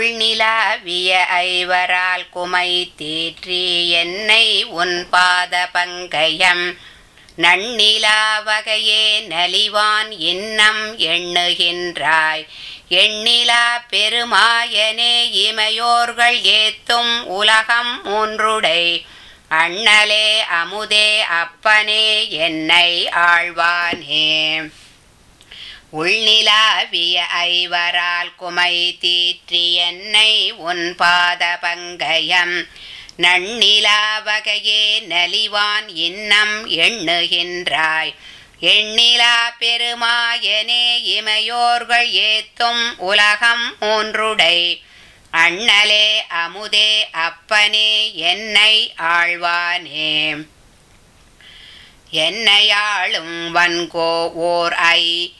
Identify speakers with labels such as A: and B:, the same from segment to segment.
A: உள்நிலாவிய ஐவரால் குமை தேற்றி என்னை உன் பாத பங்கயம் நன்னிலா வகையே நலிவான் இன்னம் எண்ணுகின்றாய் எண்ணிலா பெருமாயனே இமையோர்கள் ஏத்தும் உலகம் மூன்றுடை அண்ணலே அமுதே அப்பனே என்னை ஆழ்வானே உள்நிலாவிய ஐவரால் குமை தீற்றி என்னை உன் பாத பங்கயம் நன்னிலா வகையே நலிவான் இன்னம் எண்ணுகின்றாய் எண்ணிலா பெருமாயனே இமையோர்கள் ஏத்தும் உலகம் மூன்றுடை அண்ணலே அமுதே அப்பனே என்னை ஆழ்வானே என்னையாளும் வன்கோ ஓர் ஐ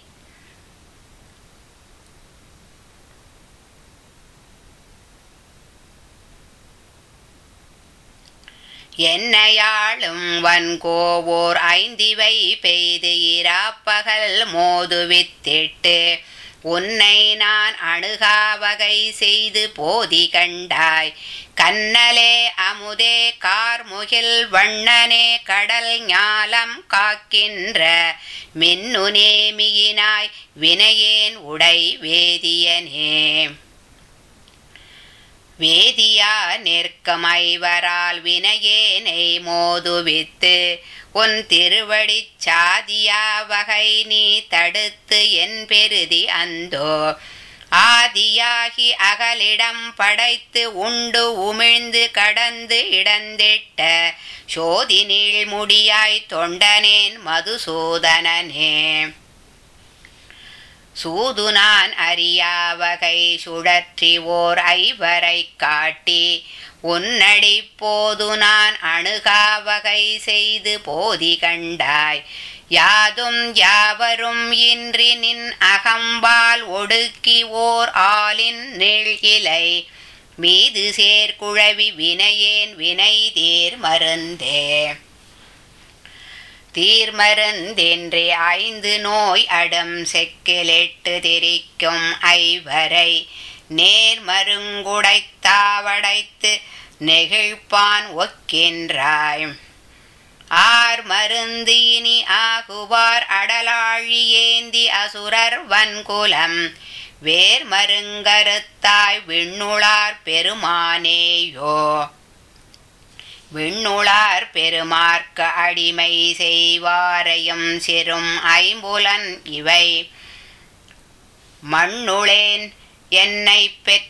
A: என்னையாளும் வன்கோவோர் ஐந்திவை பெய்து இராப்பகல் மோதுவித்திட்டு உன்னை நான் அணுகா வகை செய்து போதி கண்டாய் கண்ணலே அமுதே கார்முகில் வண்ணனே கடல் ஞாலம் காக்கின்ற மின்னுநேமியினாய் வினையேன் உடை வேதியனே வேதியா நிற்கும் ஐவரால் வினையேனை மோதுவித்து உன் திருவடிச் சாதியா வகை நீ தடுத்து என் பெருதி அந்தோ ஆதியாகி அகலிடம் படைத்து உண்டு உமிழ்ந்து கடந்து இடந்திட்ட சோதி நீழ்முடியாய் தொண்டனேன் மதுசூதனனே சூது நான் அறியா வகை சுழற்றி ஓர் ஐவரை காட்டி உன்னடி போது நான் அணுகா வகை செய்து போதி கண்டாய் யாதும் யாவரும் இன்றி நின் அகம்பால் ஒடுக்கி ஓர் ஆலின் நெழ்கிலை மீது சேர்குழவி வினையேன் வினை தேர் மருந்தே தீர்மருந்தென்றே ஐந்து நோய் அடம் செக்கிலெட்டு திரிக்கும் ஐவரை நேர்மருங்குடைத்தாவடைத்து நெகிழ்ப்பான் ஒக்கின்றாய் ஆர் மருந்து இனி ஆகுவார் அடலாழி ஏந்தி அசுரர் வன்குலம் வேர் மருங்கருத்தாய் விண்ணுளார் பெருமானேயோ விண்ணுளார் பெருமார்க்க அடிமை செய்வாரையும் சிறும் ஐம்புலன் இவை மண்ணுளேன் என்னை பெற்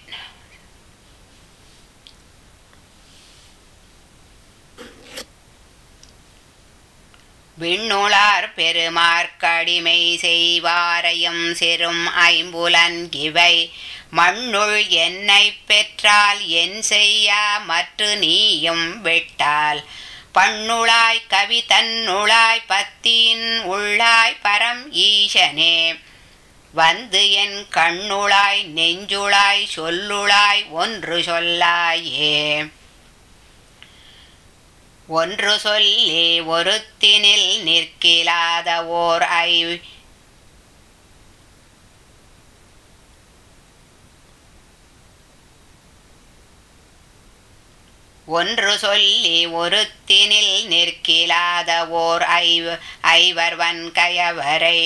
A: விண்ணுளார் பெருமார்க்கடிமை செய்வாரையும் சிறும் ஐம்புலன் இவை மண்ணுள் என்னை பெற்றால் என் செய்யா மற்று நீயும் விட்டால் பண்ணுளாய் கவி தன்னுளாய் பத்தியின் உள்ளாய் பரம் ஈசனே வந்து என் கண்ணுளாய் நெஞ்சுளாய் சொல்லுளாய் ஒன்று சொல்லாயே ஒன்று சொல்லி ஒருத்தினில் நிற்கிலாத ஓர் ஐ ஒன்று சொல்லி ஒருத்தினில் நிற்கிலாத ஓர் ஐவ ஐவர் வன்கயவரை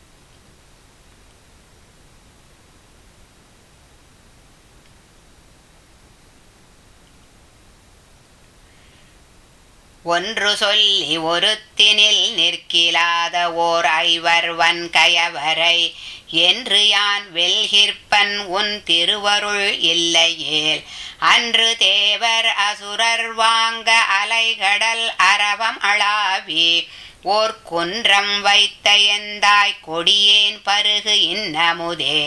A: ஒன்று சொல்லி ஒருத்தினில் நிற்கிலாத ஓர் ஐவர் வன்கயவரை என்று யான் வெல்கிற்பன் உன் திருவருள் இல்லையேல் அன்று தேவர் அசுரர் வாங்க அலைகடல் அரவம் அளாவி ஓர் குன்றம் வைத்த எந்தாய் கொடியேன் பருகு இன்னமுதே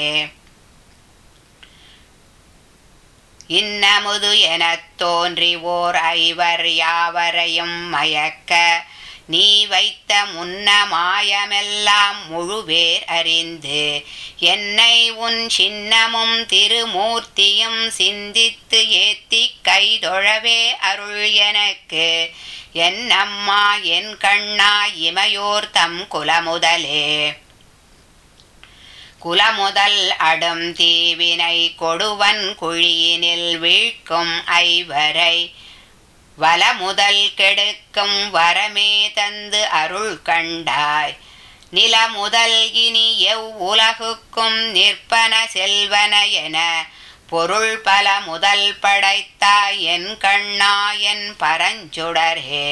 A: இன்னமுது எனத் தோன்றி ஓர் ஐவர் யாவரையும் மயக்க நீ வைத்த முன்ன மாயமெல்லாம் முழுவேர் அறிந்து என்னை உன் சின்னமும் திருமூர்த்தியும் சிந்தித்து ஏத்தி கைதொழவே அருள் எனக்கு என் அம்மா என் கண்ணா இமையோர் தம் குலமுதலே குலமுதல் அடும் தீவினை கொடுவன் குழியினில் வீழ்க்கும் ஐவரை வலமுதல் கெடுக்கும் வரமே தந்து அருள் கண்டாய் நிலமுதல் இனி எவ்வுலகுக்கும் நிற்பன செல்வன என பொருள் பல முதல் படைத்தாய் என் கண்ணா என் பரஞ்சுடரே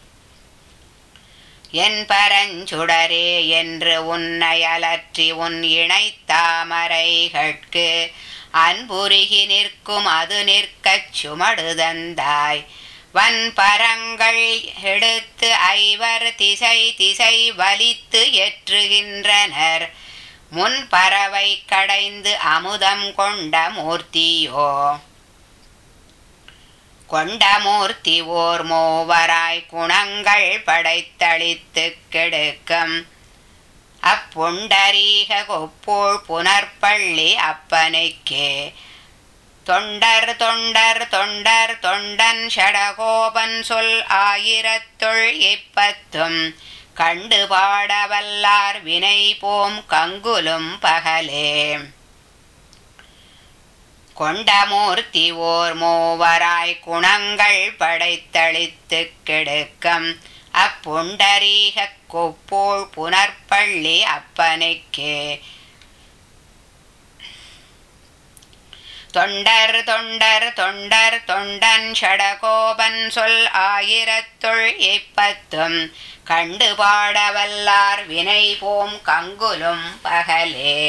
A: என் பரஞ்சுடரே என்று உன்னை அலற்றி உன் இணைத்தாமரைகட்கு அன்புருகி நிற்கும் அது நிற்கச் சுமடுதந்தாய் வன் பரங்கள் எடுத்து ஐவர் திசை திசை வலித்து ஏற்றுகின்றனர் முன் பறவை கடைந்து அமுதம் கொண்ட மூர்த்தியோ கொண்ட மூர்த்தி ஓர் மூவராய் குணங்கள் படைத்தளித்து கெடுக்கும் அப்புண்டரீக கொப்போள் புனர்பள்ளி அப்பனுக்கே தொண்டர் தொண்டர் தொண்டர் தொண்டன் ஷடகோபன் சொல் ஆயிரத்துள் இப்பத்தும் கண்டு பாடவல்லார் வினை போம் கங்குலும் பகலே கொண்டமூர்த்தி ஓர் மூவராய் குணங்கள் படைத்தளித்து கெடுக்கும் அப்புண்டரீக கொப்போள் புனர்பள்ளி அப்பனுக்கே தொண்டர் தொண்டர் தொண்டர் தொண்டன் ஷடகோபன் சொல் ஆயிரத்துள் இப்பத்தும் கண்டு பாடவல்லார் வினை போம் கங்குலும் பகலே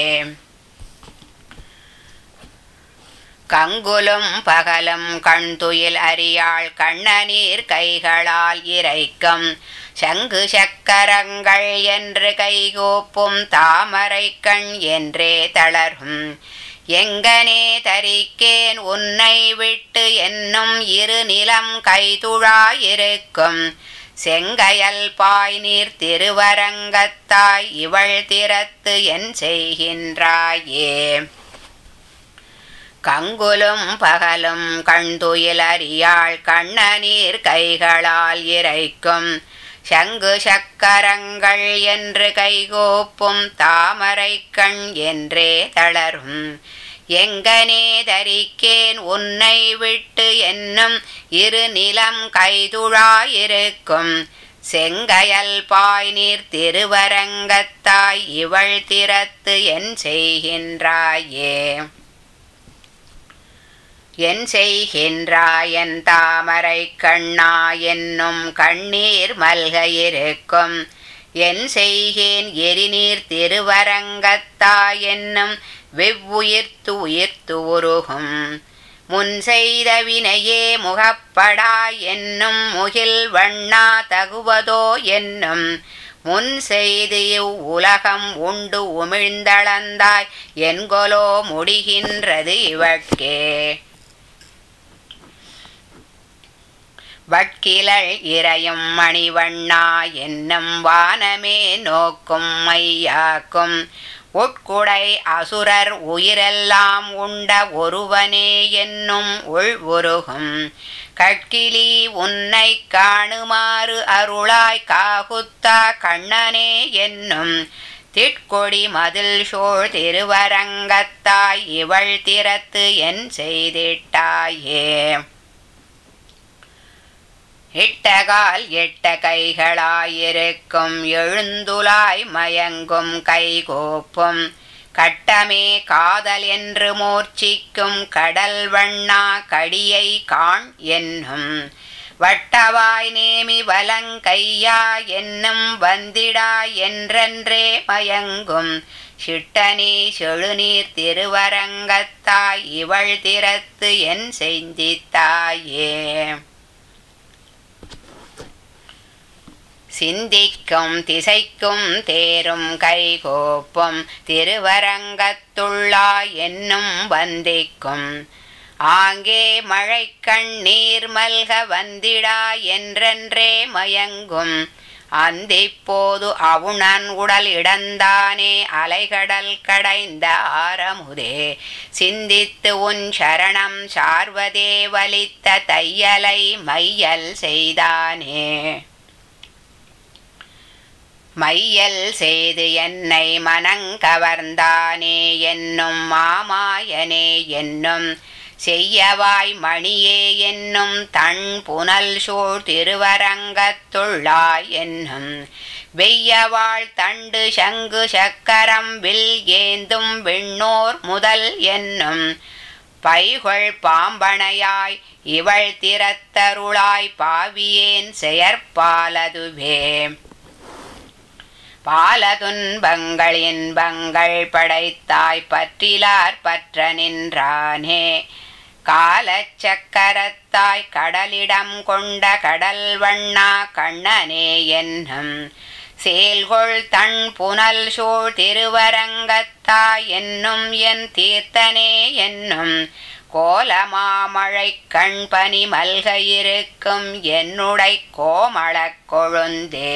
A: கங்குலும் பகலும் கண்துயில் அறியாள் கண்ணநீர் கைகளால் இறைக்கும் சங்கு சக்கரங்கள் என்று கைகூப்பும் தாமரை கண் என்றே தளரும் எங்கனே தரிக்கேன் உன்னை விட்டு என்னும் இரு நிலம் கைதுழாயிருக்கும் செங்கயல் பாய் நீர் திருவரங்கத்தாய் இவள் திறத்து என் செய்கின்றாயே கங்குலும் பகலும் கண்துயில் அறியாள் கண்ணநீர் கைகளால் இறைக்கும் சங்கு சக்கரங்கள் என்று கைகோப்பும் தாமரை கண் என்றே தளரும் எங்கனே தரிக்கேன் உன்னை விட்டு என்னும் இரு நிலம் கைதுழாயிருக்கும் செங்கயல் பாய் நீர் திருவரங்கத்தாய் இவள் திறத்து என் செய்கின்றாயே என் செய்கின்றாயன் தாமரை கண்ணா என்னும் கண்ணீர் மல்க இருக்கும் என் செய்கேன் எரிநீர் திருவரங்கத்தா என்னும் வெவ்வுயிர்த்து உயிர்த்து உருகும் முன் செய்த வினையே முகப்படா என்னும் முகில் வண்ணா தகுவதோ என்னும் முன் செய்து இவ்வுலகம் உண்டு உமிழ்ந்தளந்தாய் என்கொலோ முடிகின்றது இவட்கே வட்கிழல் இறையும் மணிவண்ணா என்னும் வானமே நோக்கும் மையாக்கும் உட்குடை அசுரர் உயிரெல்லாம் உண்ட ஒருவனே என்னும் உள் உருகும் கட்கிலி உன்னை காணுமாறு அருளாய் காகுத்தா கண்ணனே என்னும் திட்கொடி மதில் சோழ் திருவரங்கத்தாய் இவள் திறத்து என் செய்திட்டாயே இட்டகால் எட்ட கைகளாயிருக்கும் எழுந்துலாய் மயங்கும் கைகோப்பும் கட்டமே காதல் என்று மூர்ச்சிக்கும் கடல் வண்ணா கடியை காண் என்னும் வட்டவாய் நேமி வலங்கையா என்னும் வந்திடா என்றென்றே மயங்கும் சிட்டனி செழுநீர் திருவரங்கத்தாய் இவள் திறத்து என் செய்தித்தாயே சிந்திக்கும் திசைக்கும் தேரும் கைகோப்பும் திருவரங்கத்துள்ளா என்னும் வந்திக்கும் ஆங்கே மழை கண்ணீர் மல்க வந்திடா என்றென்றே மயங்கும் அந்திப்போது அவுணன் உடல் இடந்தானே அலைகடல் கடைந்த ஆரமுதே சிந்தித்து உன் சரணம் சார்வதே வலித்த தையலை மையல் செய்தானே மையல் செய்து என்னை மனங்கவர்ந்தானே என்னும் மாமாயனே என்னும் செய்யவாய் மணியே என்னும் தன் புனல் சூழ் திருவரங்கத்துள்ளாய் என்னும் வெய்யவாள் தண்டு சங்கு சக்கரம் வில் ஏந்தும் விண்ணோர் முதல் என்னும் பைகொள் பாம்பனையாய் இவள் திறத்தருளாய் பாவியேன் செயற்பாலதுவே பாலதுன்பங்கள் இன்பங்கள் படைத்தாய் பற்றிலார் பற்ற நின்றானே காலச்சக்கரத்தாய் கடலிடம் கொண்ட கடல் வண்ணா கண்ணனே என்னும் சேல்கொள் தன் புனல் சூழ் திருவரங்கத்தாய் என்னும் என் தீர்த்தனே என்னும் கோலமாமழை கண் பனி மல்க இருக்கும் என்னுடை கோமளக் கொழுந்தே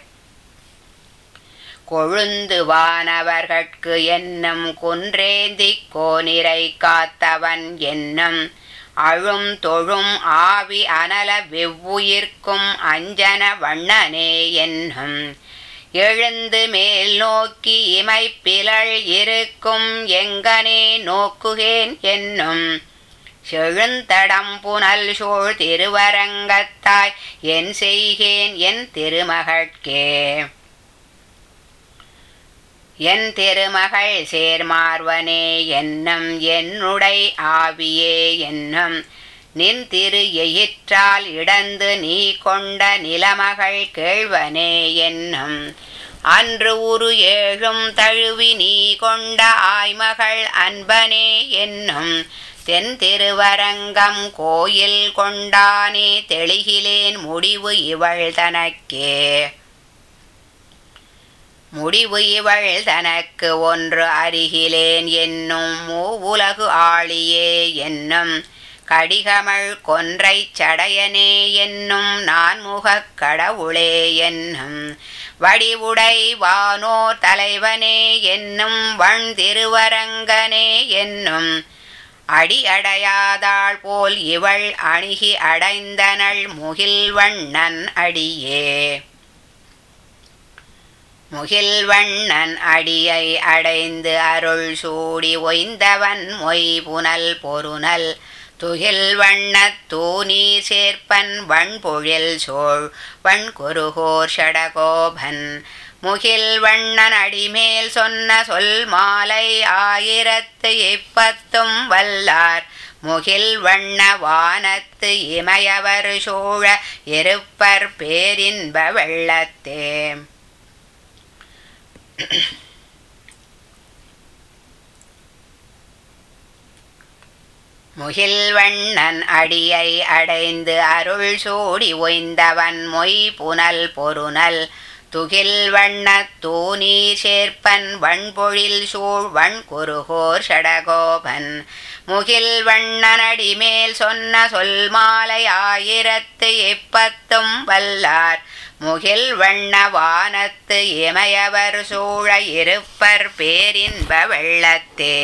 A: கொழுந்து வானவர்கட்கு என்னும் குன்றேந்தி கோனிரை காத்தவன் என்னும் அழும் தொழும் ஆவி அனல வெவ்வுயிர்க்கும் அஞ்சன வண்ணனே என்னும் எழுந்து மேல் நோக்கி இமைப்பிலள் இருக்கும் எங்கனே நோக்குகேன் என்னும் செழுந்தடம் புனல் சூழ் திருவரங்கத்தாய் என் செய்கேன் என் திருமகட்கே என் திருமகள் சேர்மார்வனே என்னும் என்னுடை ஆவியே என்னும் நின் திரு எயிற்றால் இடந்து நீ கொண்ட நிலமகள் கேழ்வனே என்னும் அன்று உரு ஏழும் தழுவி நீ கொண்ட ஆய்மகள் அன்பனே என்னும் தென் திருவரங்கம் கோயில் கொண்டானே தெளிகிலேன் முடிவு இவள் தனக்கே முடிவு இவள் தனக்கு ஒன்று அருகிலேன் என்னும் மூவுலகு ஆளியே என்னும் கடிகமள் கொன்றை சடையனே என்னும் நான்முகக் கடவுளே என்னும் வடிவுடை வானோ தலைவனே என்னும் வண் திருவரங்கனே என்னும் அடி அடையாதாள் போல் இவள் அணுகி அடைந்தனள் முகில்வண்ணன் அடியே முகில்வண்ணன் அடியை அடைந்து அருள் சூடி ஒய்ந்தவன் மொய் புனல் பொருநல் துகில் வண்ணத் தூநீர் சேர்ப்பன் வண்பொழில் சோழ் வண்குருகோர் ஷடகோபன் முகில் வண்ணன் அடிமேல் சொன்ன சொல் மாலை ஆயிரத்து இப்பத்தும் வல்லார் முகில் வண்ண வானத்து இமயவர் சூழ இருப்பர் பேரின்ப வெள்ளத்தே முகில்வண்ணன் அடியை அடைந்து அருள் சூடி ஒய்ந்தவன் மொய் புனல் பொருநல் துகில் வண்ணத் தூநீர் சேர்ப்பன் வண்பொழில் சூழ் வண்குருகோர் ஷடகோபன் முகில் வண்ணன் அடிமேல் சொன்ன சொல் மாலை ஆயிரத்து இப்பத்தும் வல்லார் முகில் வண்ண வானத்து இமயவர் சூழ இருப்பர் பேரின்ப வெள்ளத்தே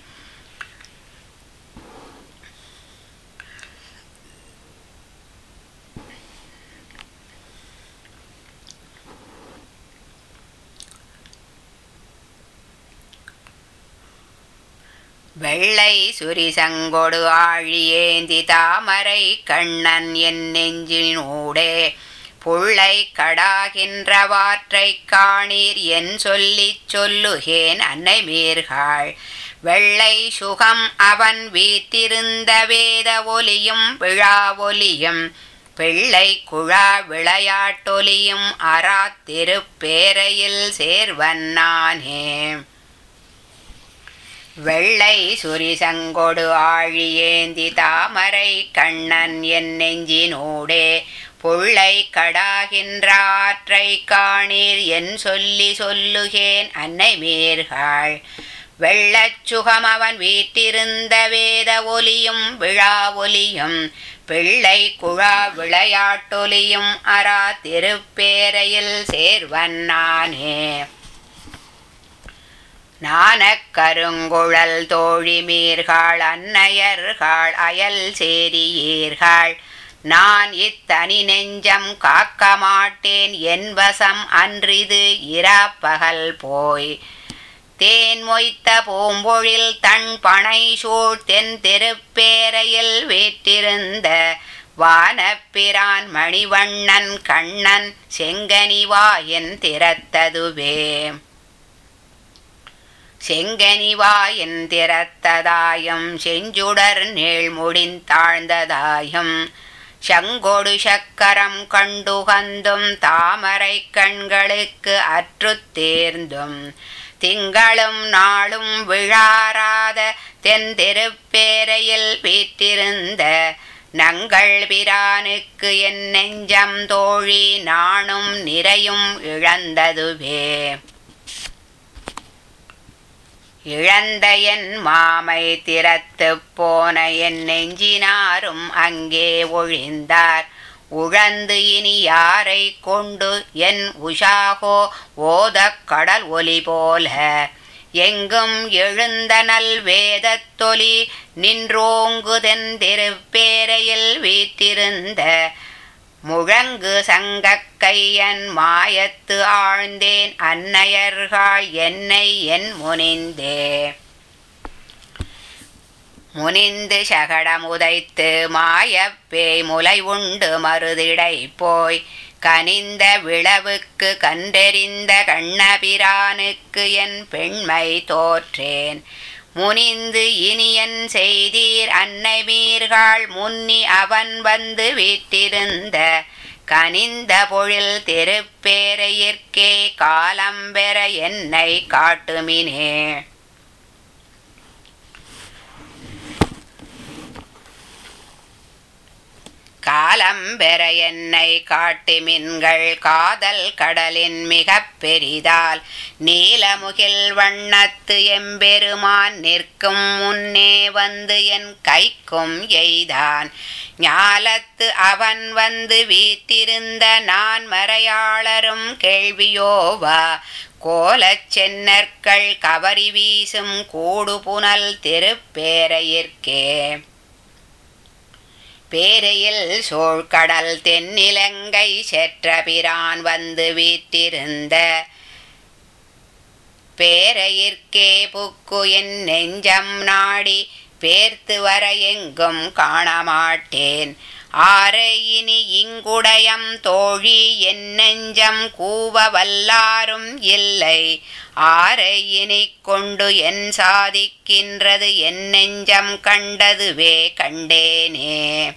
A: வெள்ளை சுரிசங்கொடு ஆழியேந்தி தாமரை கண்ணன் என் நெஞ்சினூடே புள்ளை கடாகின்றவாற்றைக் காணீர் என் சொல்லிச் சொல்லுகேன் அன்னை மீர்காள் வெள்ளை சுகம் அவன் வீத்திருந்த வேத ஒலியும் விழா ஒலியும் பிள்ளை குழா விளையாட்டொலியும் அறாத்திருப்பேரையில் சேர்வன் நானே வெள்ளை சுரிசங்கொடு ஆழியேந்தி தாமரை கண்ணன் என் நெஞ்சினூடே புள்ளை கடாகின்ற ஆற்றை காணீர் என் சொல்லி சொல்லுகேன் அன்னை மீர்காள் வெள்ளச் சுகம் அவன் வீட்டிருந்த வேத ஒலியும் விழா ஒலியும் பிள்ளை குழா விளையாட்டொலியும் அரா திருப்பேரையில் சேர்வன் நானே நாணக் கருங்குழல் தோழி மீர்காள் அன்னையர்காள் அயல் சேரியீர்கள் நான் இத்தனி நெஞ்சம் காக்க மாட்டேன் என் வசம் அன்றிது இராப்பகல் போய் தேன் மொய்த்த பூம்பொழில் தன் பனை சூழ் தென் திருப்பேரையில் வீற்றிருந்த வானப்பிரான் மணிவண்ணன் கண்ணன் செங்கனிவாயன் திறத்ததுவே செங்கனிவாயன் திறத்ததாயும் செஞ்சுடர் நீழ்முடின் தாழ்ந்ததாயும் சங்கொடு சக்கரம் கண்டுகந்தும் தாமரை கண்களுக்கு அற்றுத் தேர்ந்தும் திங்களும் நாளும் விழாராத தென் திருப்பேரையில் வீற்றிருந்த நங்கள் பிரானுக்கு என் நெஞ்சம் தோழி நானும் நிறையும் இழந்ததுவே இழந்த என் மாமை திறத்துப் போன என் நெஞ்சினாரும் அங்கே ஒழிந்தார் உழந்து இனி யாரை கொண்டு என் உஷாகோ ஓதக் கடல் ஒலி போல எங்கும் எழுந்த நல் வேதத்தொலி நின்றோங்குதென் திருப்பேரையில் வீற்றிருந்த முழங்கு சங்கக்கையன் மாயத்து ஆழ்ந்தேன் அன்னையர்கள் என்னை என் முனிந்தே முனிந்து சகடமுதைத்து மாயப்பேய் முலை உண்டு மருதிடை போய் கனிந்த விளவுக்கு கண்டெறிந்த கண்ணபிரானுக்கு என் பெண்மை தோற்றேன் முனிந்து இனியன் செய்தீர் அன்னை மீர்கள் முன்னி அவன் வந்து வீட்டிருந்த கனிந்த பொழில் திருப்பேரையிற்கே காலம்பெற என்னை காட்டுமினே காலம் பெற என்னை காட்டுமின்கள் காதல் கடலின் மிகப் பெரிதால் நீலமுகில் வண்ணத்து எம்பெருமான் நிற்கும் முன்னே வந்து என் கைக்கும் எய்தான் ஞாலத்து அவன் வந்து வீற்றிருந்த நான் மறையாளரும் கேள்வியோவா கோலச் சென்னற்கள் கவரி வீசும் கூடு புனல் திருப்பேரையிற்கே பேரையில் சோழ்கடல் தென்னிலங்கை செற்ற பிரான் வந்து வீற்றிருந்த பேரையிற்கே புக்கு என் நெஞ்சம் நாடி பேர்த்து வர எங்கும் காணமாட்டேன் ஆரை இனி இங்குடையம் தோழி என் நெஞ்சம் கூவ வல்லாரும் இல்லை ஆரை இனி கொண்டு என் சாதிக்கின்றது என் நெஞ்சம் கண்டதுவே கண்டேனே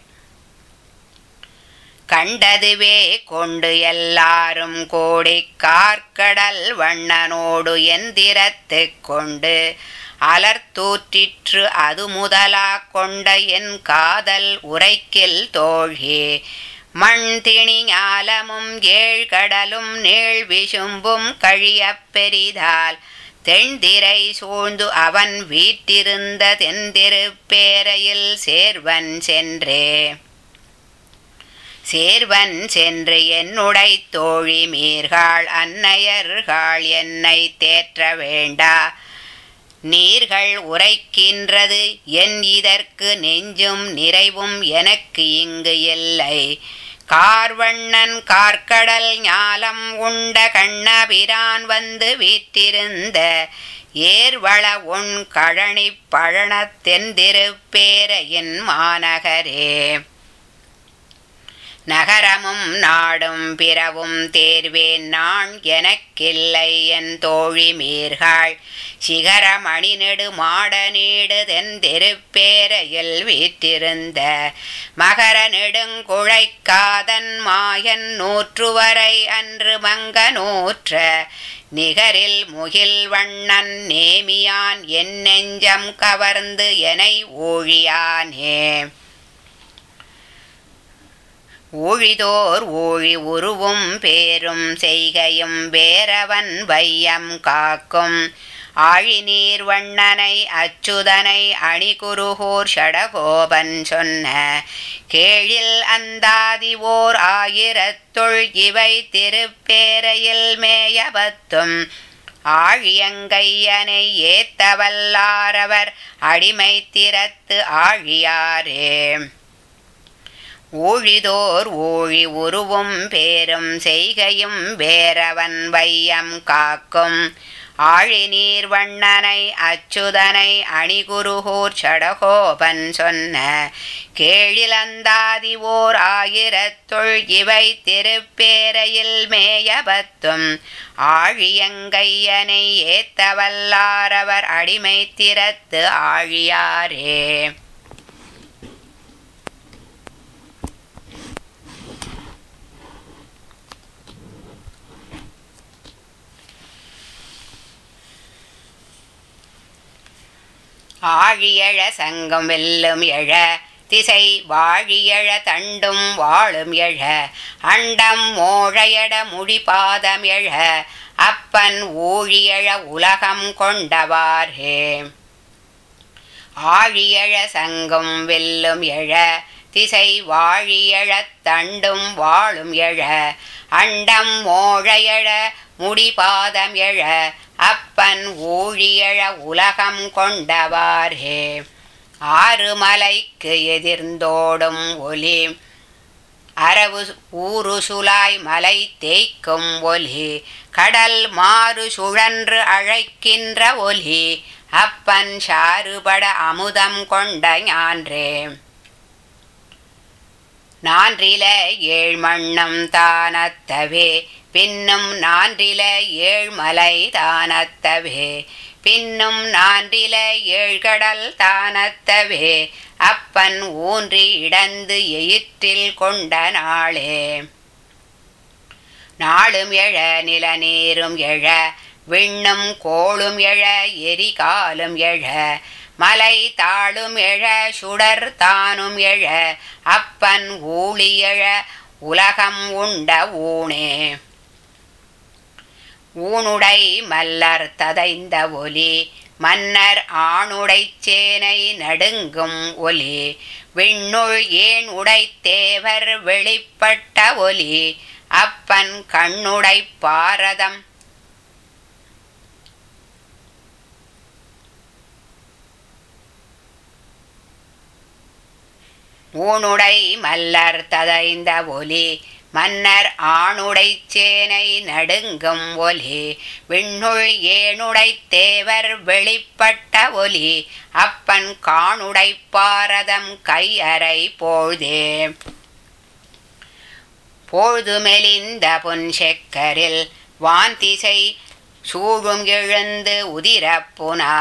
A: கண்டதுவே கொண்டு எல்லாரும் கோடி கார்க்கடல் வண்ணனோடு எந்திரத்து கொண்டு அலர்த்தூற்றிற்று அது முதலா கொண்ட என் காதல் உரைக்கில் தோழி மண் திணி ஞாலமும் ஏழ்கடலும் நீள் விசும்பும் கழியப் பெரிதால் தென்திரை சூழ்ந்து அவன் வீட்டிருந்த தென்திருப்பேரையில் சேர்வன் சென்றே சேர்வன் சென்று என்னுடை தோழி மீர்கள் அன்னையர்கள் என்னை தேற்ற வேண்டா நீர்கள் உரைக்கின்றது என் இதற்கு நெஞ்சும் நிறைவும் எனக்கு இங்கு இல்லை கார்வண்ணன் கார்க்கடல் ஞாலம் உண்ட கண்ணபிரான் வந்து வீற்றிருந்த ஏர்வள உன் கழனி பழனத்தென் திருப்பேரையின் மாநகரே நகரமும் நாடும் பிறவும் தேர்வேன் நான் எனக்கில்லை என் தோழி மீர்கள் சிகரமணி நெடு மாட நீடு தென் திருப்பேரையில் வீற்றிருந்த மகர நெடுங்குழைக்காதன் மாயன் நூற்றுவரை அன்று மங்க நூற்ற நிகரில் முகில் வண்ணன் நேமியான் என் நெஞ்சம் கவர்ந்து எனை ஊழியானே ஊழிதோர் ஊழி உருவும் பேரும் செய்கையும் வேரவன் வையம் காக்கும் ஆழிநீர் வண்ணனை அச்சுதனை அணிகுருகூர் ஷடகோபன் சொன்ன கேழில் அந்தாதி ஓர் ஆயிரத்துள் இவை திருப்பேரையில் மேயபத்தும் ஆழியங்கையனை ஏத்தவல்லாரவர் அடிமை திறத்து ஆழியாரே ஊழிதோர் ஊழி உருவும் பேரும் செய்கையும் வேறவன் வையம் காக்கும் ஆழிநீர் வண்ணனை அச்சுதனை அணிகுருகூர் சடகோபன் சொன்ன கேழிலந்தாதி ஓர் ஆயிரத்துள் இவை திருப்பேரையில் மேயபத்தும் ஆழியங்கையனை ஏத்தவல்லாரவர் அடிமை திறத்து ஆழியாரே ஆழியழ சங்கம் வெல்லும் எழ திசை வாழியழ தண்டும் வாழும் எழ அண்டம் மோழையட முடிபாதம் எழ அப்பன் ஊழியழ உலகம் கொண்டவார்ஹே ஆழியழ சங்கம் வெல்லும் எழ திசை வாழியழத் தண்டும் வாழும் எழ அண்டம் மோழையழ முடிபாதம் எழ அப்பன் ஊழியழ உலகம் கொண்டவார்ஹே ஆறு மலைக்கு எதிர்ந்தோடும் ஒலி அரவு ஊரு சுலாய் மலை தேய்க்கும் ஒலி கடல் மாறு சுழன்று அழைக்கின்ற ஒலி அப்பன் சாறுபட அமுதம் கொண்ட ஞான்றே நான்றில ஏழ்மண்ணம் தானத்தவே பின்னும் நான்றில ஏழ்மலை தானத்தவே பின்னும் நான்றில ஏழ்கடல் தானத்தவே அப்பன் ஊன்றி இடந்து எயிற்றில் கொண்ட நாளே நாளும் எழ நிலநீரும் எழ விண்ணும் கோளும் எழ எரிகாலும் எழ மலை தாளும் எழ சுடர் தானும் எழ அப்பன் ஊழியழ உலகம் உண்ட ஊனே ஊனுடை மல்லர் ததைந்த ஒலி மன்னர் ஆணுடைச் சேனை நடுங்கும் ஒலி விண்ணுள் ஏன் உடைத்தேவர் வெளிப்பட்ட ஒலி அப்பன் கண்ணுடை பாரதம் ஊனுடை மல்லர் ததைந்த ஒலி மன்னர் ஆணுடைச் சேனை நடுங்கும் ஒலி விண்ணுள் ஏனுடை தேவர் வெளிப்பட்ட ஒலி அப்பன் காணுடை பாரதம் கையறை போழ்தே பொழுது மெலிந்த பொன் செக்கரில் வான்திசை சூழும் எழுந்து உதிரப்புனா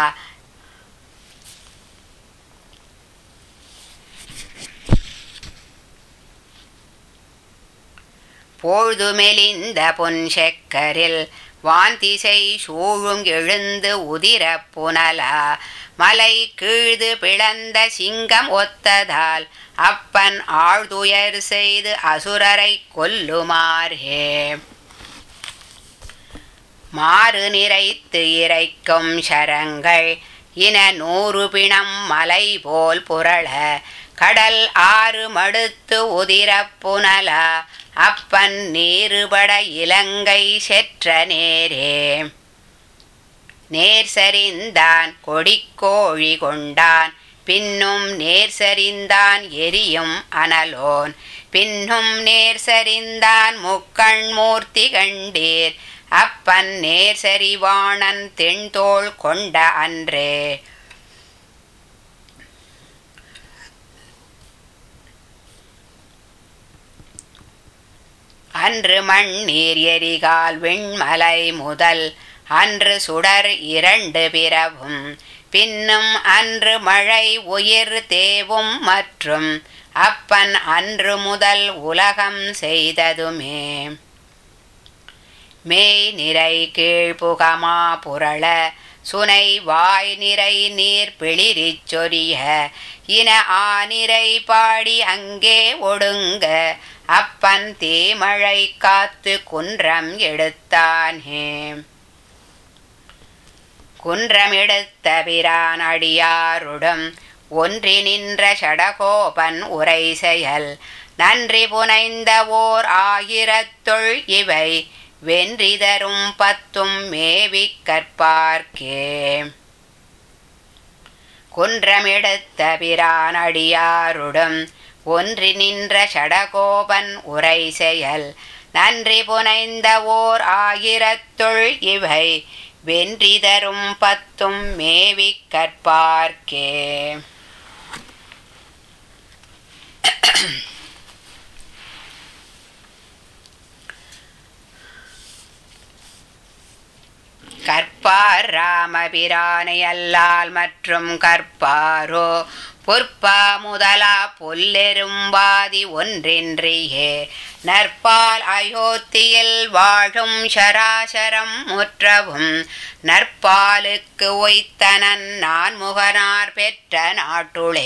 A: பொழுதுமெலிந்த பொன் செக்கரில் வான்திசை சூழும் எழுந்து உதிர புனலா மலை கீழ்து பிளந்த சிங்கம் ஒத்ததால் அப்பன் ஆழ்துயர் செய்து அசுரரை கொல்லுமாறே மாறு நிறைத்து இறைக்கும் சரங்கள் இன நூறு பிணம் மலை போல் புரள கடல் ஆறு மடுத்து உதிரப் புனலா அப்பன் நீருபட இலங்கை செற்ற நேரே நேர் சரிந்தான் கொடிக்கோழி கொண்டான் பின்னும் நேர் சரிந்தான் எரியும் அனலோன் பின்னும் நேர் சரிந்தான் முக்கண் மூர்த்தி கண்டீர் அப்பன் நேர் சரிவாணன் தென்தோள் கொண்ட அன்றே அன்று மண்ணீர் எரிகால் விண்மலை முதல் அன்று சுடர் இரண்டு பிறவும் பின்னும் அன்று மழை உயிர் தேவும் மற்றும் அப்பன் அன்று முதல் உலகம் செய்ததுமே மேய் நிறை கீழ்புகமா புரள சுனை வாய் நிறை நீர் பிளிரிச் சொரிய இன ஆனிரை பாடி அங்கே ஒடுங்க அப்பன் தீமழை காத்து குன்றம் எடுத்தானே குன்றம் எடுத்த பிரான் அடியாருடும் ஒன்றி நின்ற சடகோபன் உரை செயல் நன்றி புனைந்த ஓர் ஆயிரத்துள் இவை வென்றிதரும் பத்தும் மேவிக் கற்பார்க்கே குன்றமெடுத்த பிரான் அடியாருடும் ஒன்றி நின்ற சடகோபன் உரை செயல் நன்றி புனைந்த ஓர் ஆயிரத்துள் இவை வென்றி தரும் பத்தும் மேவிக் கற்பார்க்கே கற்பார் ராமபிரானை அல்லால் மற்றும் கற்பாரோ பொற்பா முதலா புல்லெரும்பாதி ஒன்றின்றியே நற்பால் அயோத்தியில் வாழும் சராசரம் முற்றவும் நற்பாலுக்கு ஒய்த்தனன் நான் முகனார் பெற்ற நாட்டுளே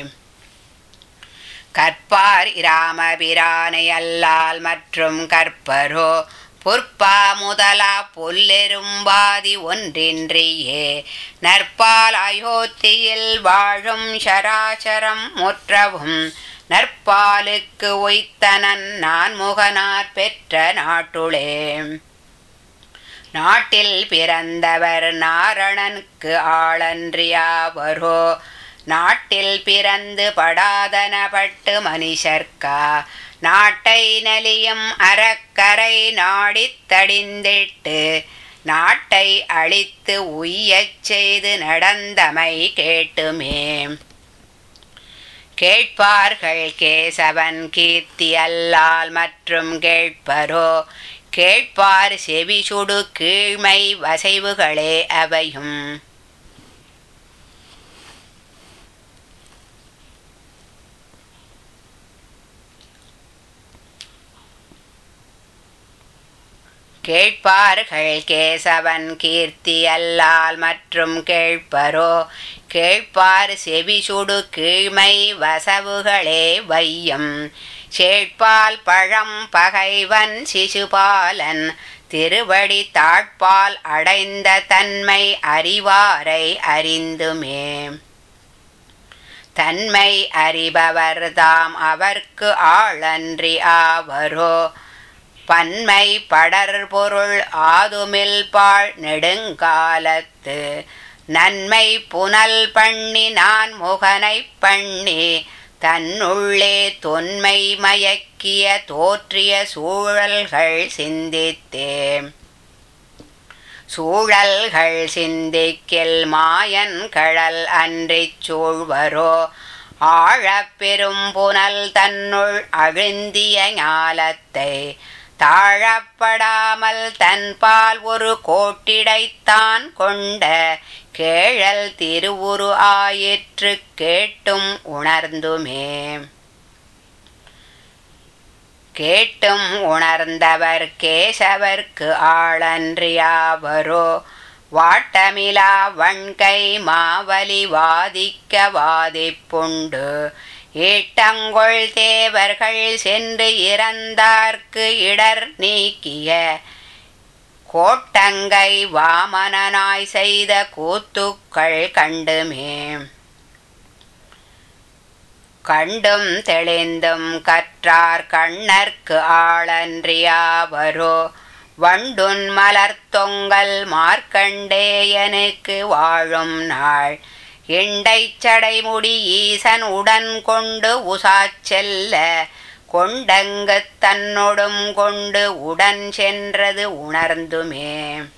A: கற்பார் இராமபிரானை அல்லால் மற்றும் கற்பரோ பொற்பா முதலா புல்லெரும்பாதி ஒன்றின்றியே நற்பால் அயோத்தியில் வாழும் சராசரம் முற்றவும் நற்பாலுக்கு ஒய்த்தனன் நான் முகனார் பெற்ற நாட்டுளே நாட்டில் பிறந்தவர் நாரணனுக்கு ஆளன்றியாவரோ நாட்டில் பிறந்து படாதனப்பட்டு மனுஷர்க்கா நாட்டை நலியும் அறக்கரை நாடித் தடிந்திட்டு நாட்டை அழித்து உய்யச் செய்து நடந்தமை கேட்டுமே கேட்பார்கள் கேசவன் கீர்த்தி அல்லால் மற்றும் கேட்பரோ கேட்பார் செவி சுடு கீழ்மை வசைவுகளே அவையும் கேட்பார்கள் கேசவன் கீர்த்தி அல்லால் மற்றும் கேட்பரோ கேட்பார் செவி சுடு கீழ்மை வசவுகளே வையம் சேட்பால் பழம் பகைவன் சிசுபாலன் திருவடி தாட்பால் அடைந்த தன்மை அறிவாரை அறிந்துமே தன்மை அறிபவர் தாம் அவர்க்கு ஆளன்றி ஆவரோ பன்மை படர் பொருள் ஆதுமில் பாழ் நெடுங்காலத்து நன்மை புனல் பண்ணி நான் முகனை பண்ணி தன்னுள்ளே தொன்மை மயக்கிய தோற்றிய சூழல்கள் சிந்தித்தே சூழல்கள் சிந்திக்கில் மாயன் கழல் அன்றிச் சூழ்வரோ ஆழப்பெரும் புனல் தன்னுள் அழுந்திய ஞாலத்தை தாழப்படாமல் தன்பால் ஒரு கோட்டிடைத்தான் கொண்ட கேழல் திருவுரு ஆயிற்று கேட்டும் உணர்ந்துமே கேட்டும் உணர்ந்தவர் கேசவர்க்கு ஆளன்றியாவரோ வாட்டமிலா வண்கை மாவலி வாதிக்க வாதிப்புண்டு ஈட்டங்கொள் தேவர்கள் சென்று இறந்தார்க்கு இடர் நீக்கிய கோட்டங்கை வாமனனாய் செய்த கூத்துக்கள் கண்டுமே கண்டும் தெளிந்தும் கற்றார் கண்ணர்க்கு ஆளன்றியாவரோ வண்டுன் மலர் தொங்கல் மார்க்கண்டேயனுக்கு வாழும் நாள் இண்டைச் சடைமுடி ஈசன் உடன் கொண்டு உசாச் செல்ல கொண்டங்கு தன்னொடும் கொண்டு உடன் சென்றது உணர்ந்துமே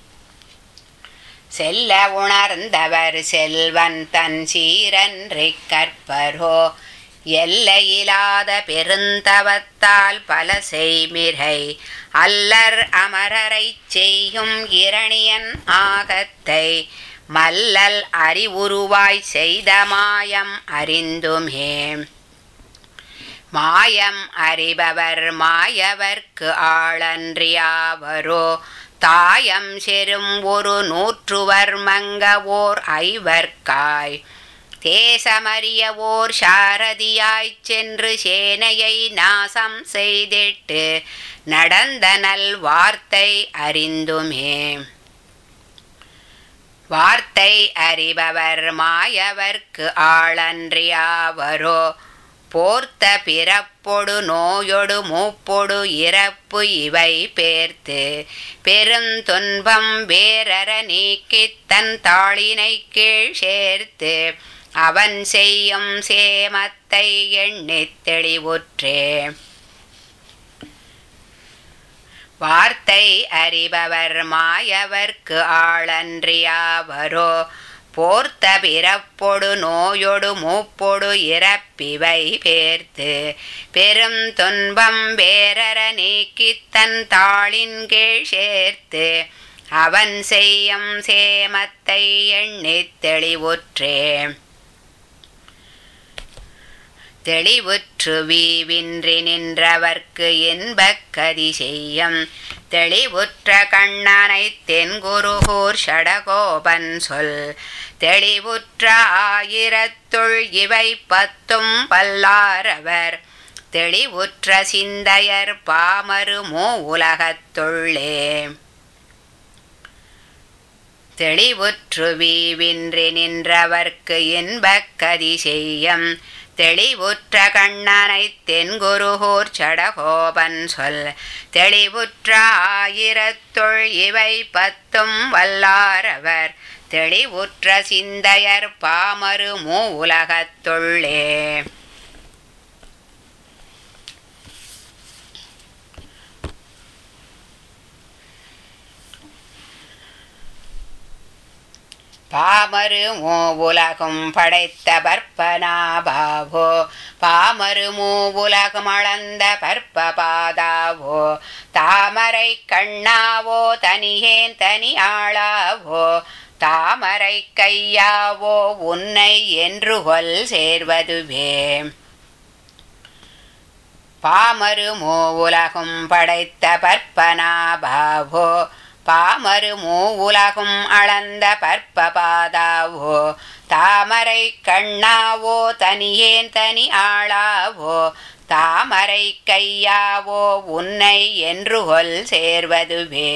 A: செல்ல உணர்ந்தவர் செல்வன் தன் சீரன்றிக் கற்பரோ எல்லையிலாத பெருந்தவத்தால் பல செய்மிரை அல்லர் அமரரைச் செய்யும் இரணியன் ஆகத்தை மல்லல் அறிவுருவாய் செய்த மாயம் அறிந்துமே மாயம் அறிபவர் மாயவர்க்கு ஆளன்றியாவரோ தாயம் செரும் ஒரு நூற்றுவர் மங்க ஓர் ஐவர்க்காய் தேசமறிய ஓர் சாரதியாய்ச் சென்று சேனையை நாசம் செய்திட்டு நடந்த நல் வார்த்தை அறிந்துமே வார்த்தை அறிபவர் மாயவர்க்கு ஆளன்றியாவரோ போர்த்த பிறப்பொடு நோயொடு மூப்பொடு இறப்பு இவை பேர்த்து பெருந்துன்பம் வேரற நீக்கித் தன் தாளினை கீழ் சேர்த்து அவன் செய்யும் சேமத்தை எண்ணித் தெளிவுற்றே வார்த்தை அறிபவர் மாயவர்க்கு ஆளன்றியாவரோ போர்த்த பிறப்பொடு நோயொடு மூப்பொடு இறப்பிவை பேர்த்து பெரும் துன்பம் வேரற நீக்கித் தன் தாளின் கீழ் சேர்த்து அவன் செய்யும் சேமத்தை எண்ணித் தெளிவுற்றே தெளிவுற்று வீவின்றி நின்றவர்க்கு இன்பக் கதி செய்யும் தெளிவுற்ற கண்ணனை தென்குருகூர் ஷடகோபன் சொல் தெளிவுற்ற ஆயிரத்துள் இவை பத்தும் பல்லாரவர் தெளிவுற்ற சிந்தையர் பாமரு மூ உலகத்துள்ளே தெளிவுற்று வீவின்றி நின்றவர்க்கு இன்பக் கதி செய்யும் தெளிவுற்ற கண்ணனை தென்குருகூர் சடகோபன் சொல் தெளிவுற்ற ஆயிரத்துள் இவை பத்தும் வல்லாரவர் தெளிவுற்ற சிந்தையர் பாமரு மூ உலகத்துள்ளே பாமரு மூ உலகும் படைத்த பற்பனாபாவோ பாமரு மூ உலகம் அளந்த பற்ப பாதாவோ தாமரை கண்ணாவோ தனியேன் தனி ஆளாவோ தாமரை கையாவோ உன்னை என்று கொல் சேர்வதுவே பாமரு மூ உலகும் படைத்த பற்பனாபாவோ பாமரு மூ உலகும் அளந்த பற்ப பாதாவோ தாமரை கண்ணாவோ தனியேன் தனி ஆளாவோ தாமரை கையாவோ உன்னை என்று கொல் சேர்வதுவே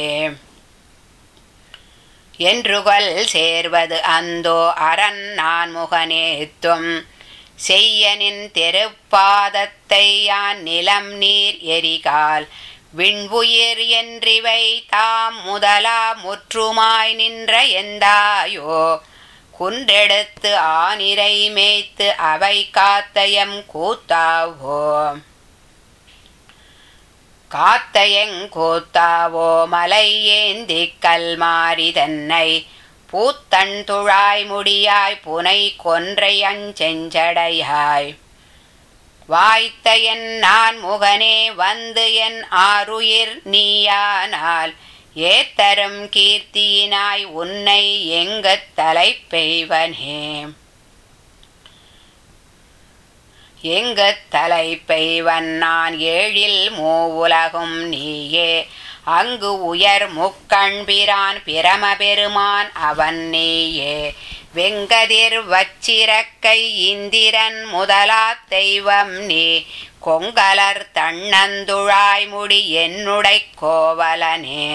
A: என்று கொல் சேர்வது அந்தோ அரண் நான் முகனேத்தும் செய்யனின் தெருப்பாதத்தை யான் நிலம் நீர் எரிகால் விண்புயிர் என்றிவை தாம் முதலா முற்றுமாய் நின்ற எந்தாயோ குன்றெடுத்து ஆனிரை மேய்த்து அவை காத்தயம் கூத்தாவோ காத்தயங் கூத்தாவோ மலை ஏந்தி கல்மாரி தன்னை பூத்தன் துழாய் முடியாய் புனை கொன்றை அஞ்செஞ்சடையாய் வாய்த்த என் நான் முகனே வந்து என் ஆருயிர் நீயானால் ஏத்தரும் கீர்த்தியினாய் உன்னை எங்கத் தலை பெய்வனே எங்கத் தலை பெய்வன் நான் ஏழில் மூவுலகும் நீயே அங்கு உயர் முக்கண்பிரான் பிரம பெருமான் அவன் நீயே வெங்கதிர் வச்சிரக்கை இந்திரன் முதலா தெய்வம் நீ கொங்கலர் தன்னந்துழாய் முடி என்னுடை கோவலனே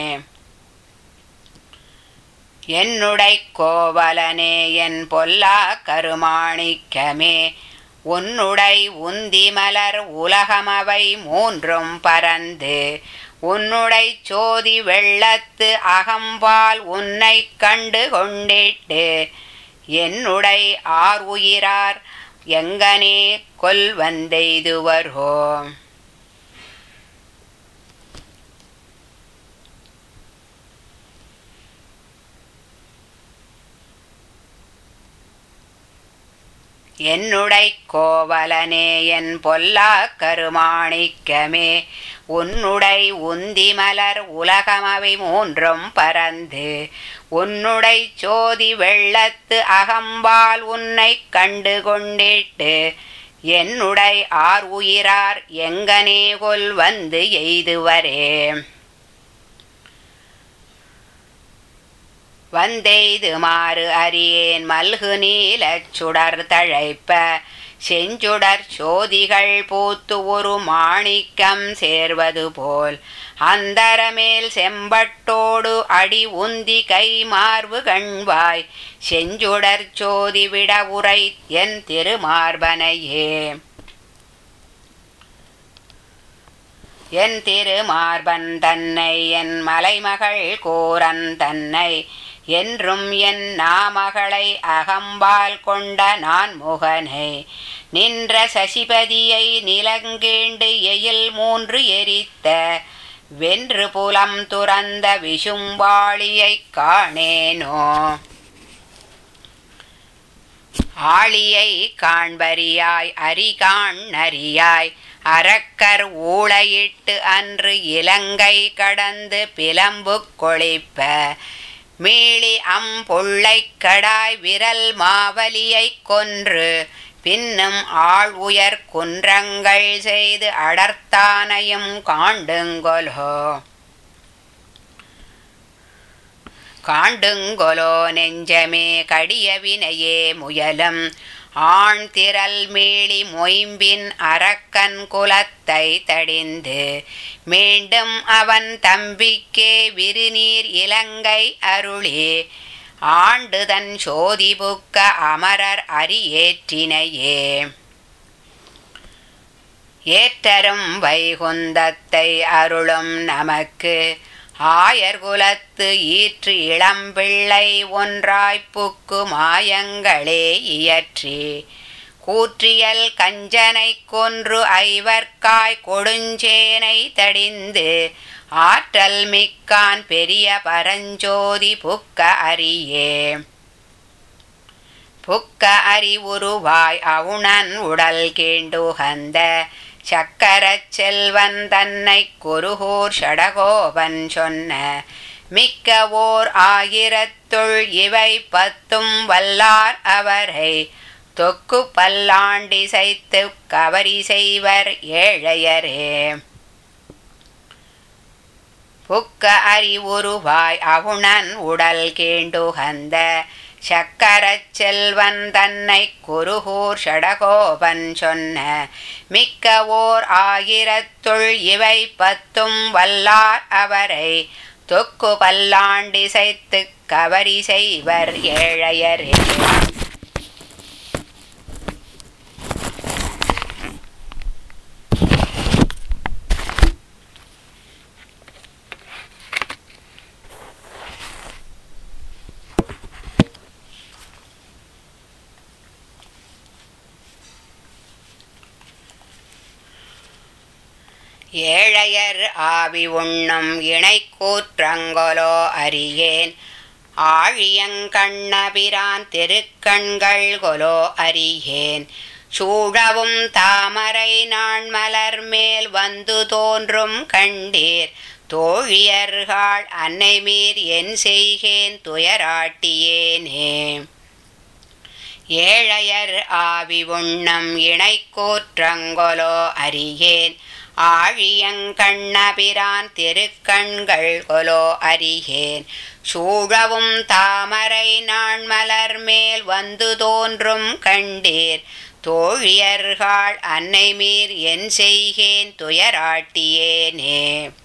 A: என்னுடை கோவலனே என் பொல்லா கருமாணிக்கமே உன்னுடை உந்தி மலர் உலகமவை மூன்றும் பறந்து உன்னுடை சோதி வெள்ளத்து அகம்பால் உன்னை கண்டு கொண்டிட்டு என்னுடை ஆர் உயிரார் எங்கனே கொல் வந்தெய்துவரோ என்னுடை கோவலனே என் பொல்லா கருமாணிக்கமே உன்னுடை உந்தி மலர் உலகமவை மூன்றும் பறந்து உன்னுடை சோதி வெள்ளத்து அகம்பால் உன்னை கண்டு கொண்டிட்டு என்னுடை ஆர் உயிரார் எங்கனே கொல் வந்து எய்துவரே வந்தெய்து மாறு அறியேன் மல்கு நீலச் சுடர் தழைப்ப செஞ்சுடர் சோதிகள் பூத்து ஒரு மாணிக்கம் சேர்வது போல் அந்தரமேல் செம்பட்டோடு அடி உந்தி கை மார்பு கண்வாய் செஞ்சுடர் சோதி விட உரை என் திருமார்பனையே என் திருமார்பன் தன்னை என் மலைமகள் கோரன் தன்னை என்றும் என் நாமகளை அகம்பால் கொண்ட நான் முகனை நின்ற சசிபதியை நிலங்கேண்டு எயில் மூன்று எரித்த வென்று புலம் துறந்த விஷும்பாளியைக் காணேனோ ஆளியை காண்பரியாய் அரிகாண் நரியாய் அரக்கர் ஊளையிட்டு அன்று இலங்கை கடந்து பிலம்பு கொழிப்ப மீளி அம்புள்ளைக் கடாய் விரல் மாவலியைக் கொன்று பின்னும் ஆள் உயர் குன்றங்கள் செய்து அடர்த்தானையும் காண்டுங்கொலோ காண்டுங்கொலோ நெஞ்சமே கடிய வினையே முயலும் ஆண் திரள் மீளி மொயம்பின் அரக்கன் குலத்தை தடிந்து மீண்டும் அவன் தம்பிக்கே விருநீர் இலங்கை அருளி ஆண்டுதன் சோதி புக்க அமரர் அரியேற்றினையே ஏற்றரும் வைகுந்தத்தை அருளும் நமக்கு ஆயர் குலத்து ஈற்று இளம்பிள்ளை ஒன்றாய்ப்புக்கு மாயங்களே இயற்றி கூற்றியல் கஞ்சனை கொன்று ஐவர்க்காய் கொடுஞ்சேனை தடிந்து ஆற்றல் மிக்கான் பெரிய பரஞ்சோதி புக்க அரியே புக்க அறிவுருவாய் அவுணன் உடல் கீண்டுகந்த சக்கரச் செல்வன் தன்னை குருகூர் ஷடகோபன் சொன்ன மிக்க ஓர் ஆயிரத்துள் இவை பத்தும் வல்லார் அவரை தொக்கு பல்லாண்டி சைத்து கவரி செய்வர் ஏழையரே புக்க அறிவுருவாய் அவுணன் உடல் கீண்டுகந்த சக்கரச் செல்வன் தன்னை குருகூர் ஷடகோபன் சொன்ன மிக்க ஓர் ஆயிரத்துள் இவை பத்தும் வல்லார் அவரை தொக்கு பல்லாண்டி சைத்து கவரி செய்வர் ஏழையரே ஏழையர் ஆவி உண்ணும் இணை கூற்றங்கொலோ அறியேன் ஆழியங்கண்ணபிரான் திருக்கண்கள் கொலோ அறியேன் சூழவும் தாமரை நான் மலர் மேல் வந்து தோன்றும் கண்டீர் தோழியர்கள் அன்னை மீர் என் செய்கேன் துயராட்டியேனே ஏழையர் ஆவி உண்ணம் இணை கூற்றங்கொலோ அறியேன் ஆழியங்கண்ணபிரான் திருக்கண்கள் கொலோ அறியேன் சூழவும் தாமரை நான் மலர் மேல் வந்து தோன்றும் கண்டீர் தோழியர்கள் அன்னை மீர் என் செய்கேன் துயராட்டியேனே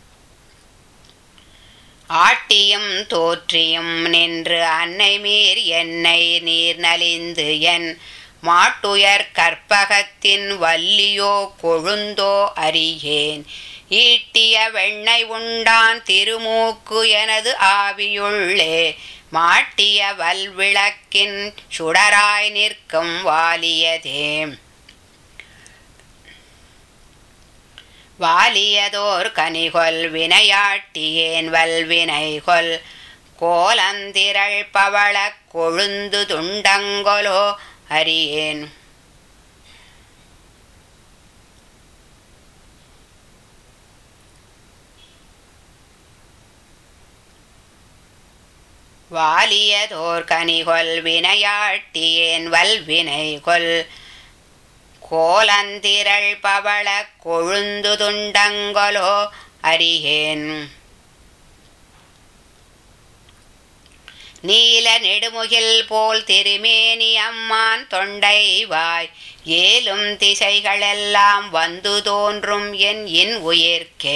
A: ஆட்டியும் தோற்றியும் நின்று அன்னை மீர் என்னை நீர் நலிந்து என் மாட்டுயர் கற்பகத்தின் வல்லியோ கொழுந்தோ அறியேன் ஈட்டிய வெண்ணெய் உண்டான் திருமூக்கு எனது ஆவியுள்ளே மாட்டிய வல்விளக்கின் சுடராய் நிற்கும் வாலியதே வாலியதோர் கனிகொல் வினையாட்டியேன் வல்வினைகொல் கோலந்திரள் பவள கொழுந்து துண்டங்கொலோ அறியேன் வாலியதோர் கனிகொல் வினையாட்டியேன் வல்வினைகொல் கோலந்திரள் பவள கொழுந்து துண்டங்கொலோ அறியேன் நீல நெடுமுகில் போல் திருமேனி அம்மான் தொண்டை வாய் ஏலும் திசைகளெல்லாம் வந்து தோன்றும் என் இன் உயிர்க்கே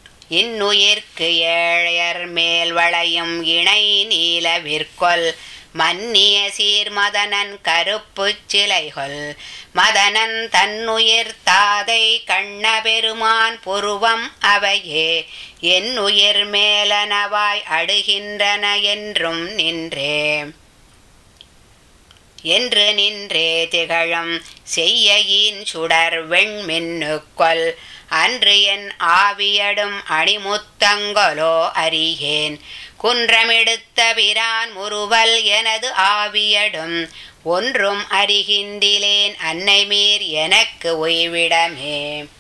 A: இன்னுயிர்க்கு ஏழையர் மேல் வளையும் இணை நீல விற்கொல் மன்னிய சீர் மதனன் கருப்புச் சிலைகள் மதனன் தன்னுயிர் தாதை கண்ண பெருமான் புருவம் அவையே என் உயிர் மேலனவாய் அடுகின்றன என்றும் நின்றே என்று நின்றே திகழும் செய்யின் சுடர் வெண்மின்னுக்கொல் அன்று என் ஆவியடும் அணிமுத்தங்கொலோ அறியேன் குன்றமெடுத்த பிரான் முறுவல் எனது ஆவியடும் ஒன்றும் அறிகின்றிலேன் அன்னை மீர் எனக்கு ஓய்விடமே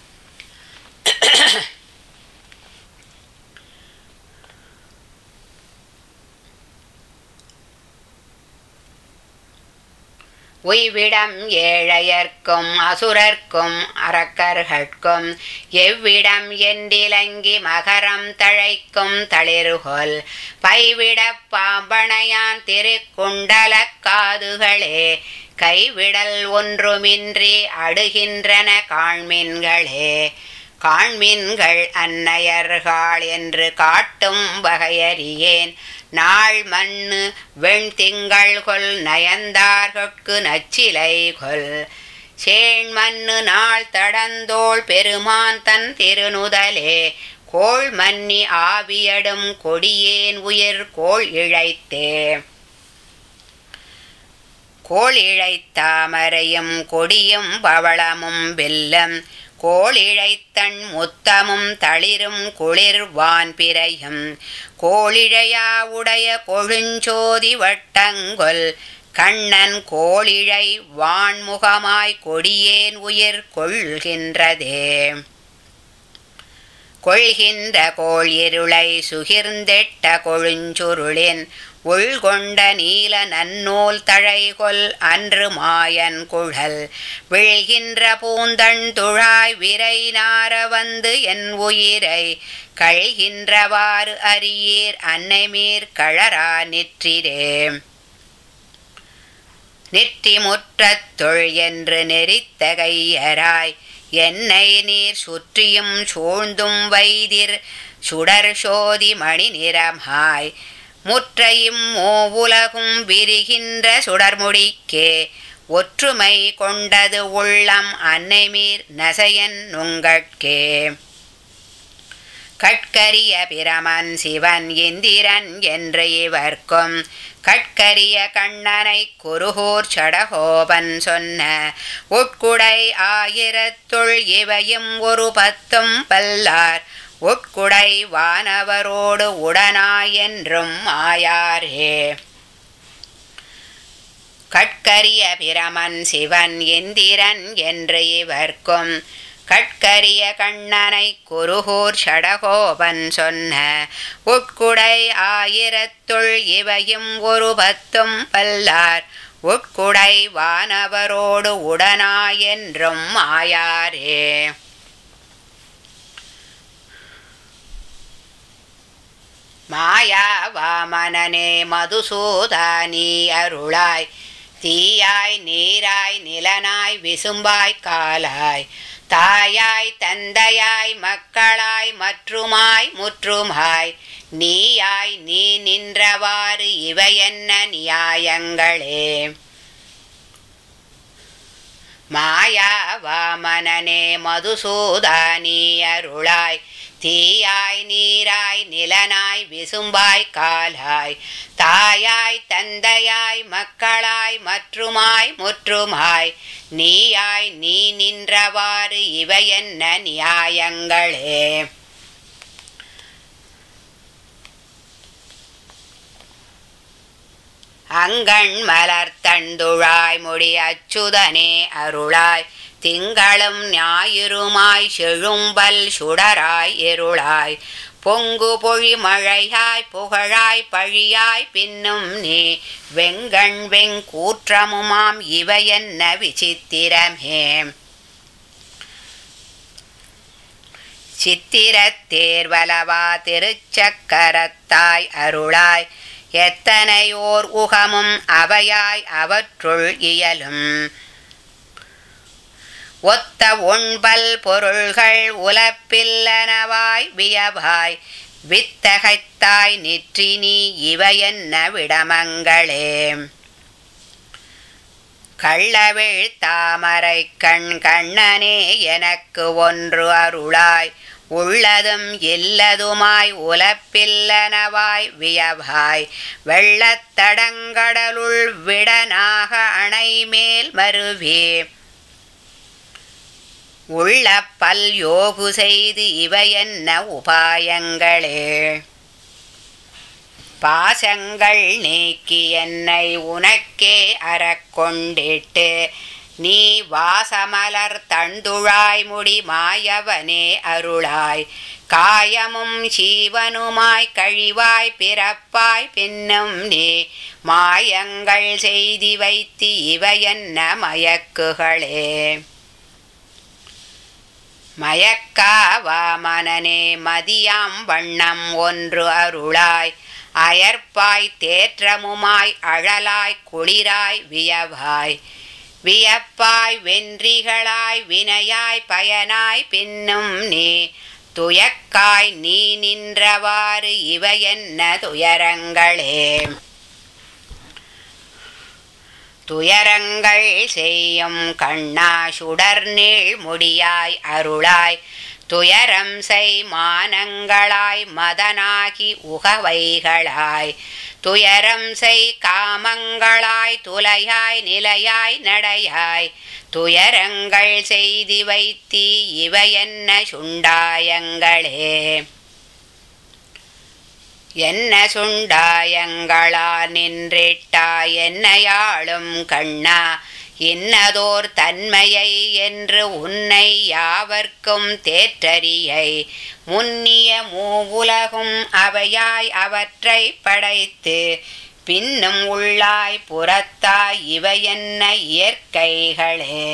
A: உய்விடம் ஏழையர்க்கும் அசுரர்க்கும் அரக்கர்கட்கும் எவ்விடம் என்றிலங்கி மகரம் தழைக்கும் தளிர்கொல் பைவிடப் பாம்பணையான் திருக்குண்டல காதுகளே கைவிடல் ஒன்றுமின்றி அடுகின்றன காண்மின்களே காண்மின்கள் அன்னையர்கள் என்று காட்டும் வகையறியேன் நாள் மண்ணு வெண்திங்கள் கொல் நயந்தார்கட்கு நச்சிலை கொல் சேண்மண்ணு நாள் தடந்தோள் பெருமான் தன் திருநுதலே கோள் மன்னி ஆவியடும் கொடியேன் உயிர் கோள் இழைத்தே கோள் இழைத்தாமரையும் கொடியும் பவளமும் வெல்லம் கோளிழைத்தன் முத்தமும் தளிரும் குளிர்வான் பிறையும் கோளிழையா உடைய கொழுஞ்சோதி வட்டங்கொல் கண்ணன் கோளிழை வான்முகமாய் கொடியேன் உயிர் கொள்கின்றதே கொள்கின்ற கோள் இருளை சுகிர்ந்தெட்ட கொழுஞ்சுருளின் உள்கொண்ட நீல நன்னூல் தழைகொல் அன்று மாயன் குழல் விழ்கின்ற பூந்தண் துழாய் விரை நார வந்து என் உயிரை கழ்கின்றவாறு அறியீர் அன்னைமீர் கழரா நிற்றிரே நெற்றி முற்றத்தொள் என்று நெறித்த கையராய் என்னை நீர் சுற்றியும் சூழ்ந்தும் வைதிர் சுடர் சோதி மணி நிறமாய் முற்றையும் மூவுலகும் விரிகின்ற சுடர்முடிக்கே ஒற்றுமை கொண்டது உள்ளம் அன்னைமீர் நசையன் நுங்கட்கே கட்கரிய பிரமன் சிவன் இந்திரன் என்று இவர்க்கும் கட்கரிய கண்ணனை குருகூர் சடகோபன் சொன்ன உட்குடை ஆயிரத்துள் இவையும் ஒரு பத்தும் பல்லார் உட்குடை வானவரோடு உடனாயென்றும் ஆயாரே கட்கரிய பிரமன் சிவன் எந்திரன் என்று இவர்க்கும் கட்கரிய கண்ணனை குருகூர் சடகோபன் சொன்ன உட்குடை ஆயிரத்துள் இவையும் ஒரு பத்தும் பல்லார் உட்குடை வானவரோடு உடனாயென்றும் ஆயாரே மாயா வாமனனே மதுசூதானி அருளாய் தீயாய் நீராய் நிலனாய் விசும்பாய் காலாய் தாயாய் தந்தையாய் மக்களாய் மற்றுமாய் முற்றுமாய் நீயாய் நீ நின்றவாறு இவையென்ன நியாயங்களே மாயா வாமனனே மதுசூதானி அருளாய் தீயாய் நீராய் நிலனாய் விசும்பாய் காலாய் தாயாய் தந்தையாய் மக்களாய் மற்றுமாய் முற்றுமாய் நீயாய் நீ நின்றவாறு இவையென்ன நியாயங்களே அங்கண் மலர் தண்டுழாய் முடி அச்சுதனே அருளாய் திங்களும் ஞாயிறுமாய் செழும்பல் சுடராய் இருளாய் பொங்கு பொழி மழையாய் புகழாய் பழியாய் பின்னும் நீ வெங்கண் வெங்கூற்றமுமாம் இவையென்ன விசித்திரமே சித்திரத்தேர்வலவா திருச்சக்கரத்தாய் அருளாய் எத்தனையோர் உகமும் அவையாய் அவற்றுள் இயலும் ஒத்த உண்பல் பொருள்கள் உலப்பில்லனவாய் வியவாய் வித்தகைத்தாய் நிற்றி நீ இவையென்ன விடமங்களே கள்ளவிழ் தாமரை கண் கண்ணனே எனக்கு ஒன்று அருளாய் உள்ளதும் இல்லதுமாய் உலப்பில்லனவாய் வியவாய் வெள்ளத்தடங்கடலுள் விடனாக அணை மேல் மருவே உள்ள பல் யோகு செய்து இவையென்ன உபாயங்களே பாசங்கள் நீக்கி என்னை உனக்கே அறக்கொண்டிட்டு நீ வாசமலர் தண்டுழாய் முடி மாயவனே அருளாய் காயமும் சீவனுமாய் கழிவாய் பிறப்பாய் பின்னும் நீ மாயங்கள் செய்தி வைத்து இவையென்ன மயக்குகளே மயக்காவா மனனே மதியாம் வண்ணம் ஒன்று அருளாய் அயற்பாய் தேற்றமுமாய் அழலாய் குளிராய் வியவாய் வியப்பாய் வென்றிகளாய் வினையாய் பயனாய் பின்னும் நீ துயக்காய் நீ நின்றவாறு இவையென்ன துயரங்களே துயரங்கள் செய்யும் கண்ணா சுடர் நீள் முடியாய் அருளாய் துயரம் செய் மானங்களாய் மதனாகி உகவைகளாய் துயரம் செய் காமங்களாய் துலையாய் நிலையாய் நடையாய் துயரங்கள் செய்தி வைத்தி இவையென்ன சுண்டாயங்களே என்ன சுண்டாயங்களா நின்றிட்டாய் என்னையாளும் கண்ணா இன்னதோர் தன்மையை என்று உன்னை யாவர்க்கும் தேற்றறியை முன்னிய மூவுலகும் அவையாய் அவற்றை படைத்து பின்னும் உள்ளாய் புறத்தாய் இவையென்ன இயற்கைகளே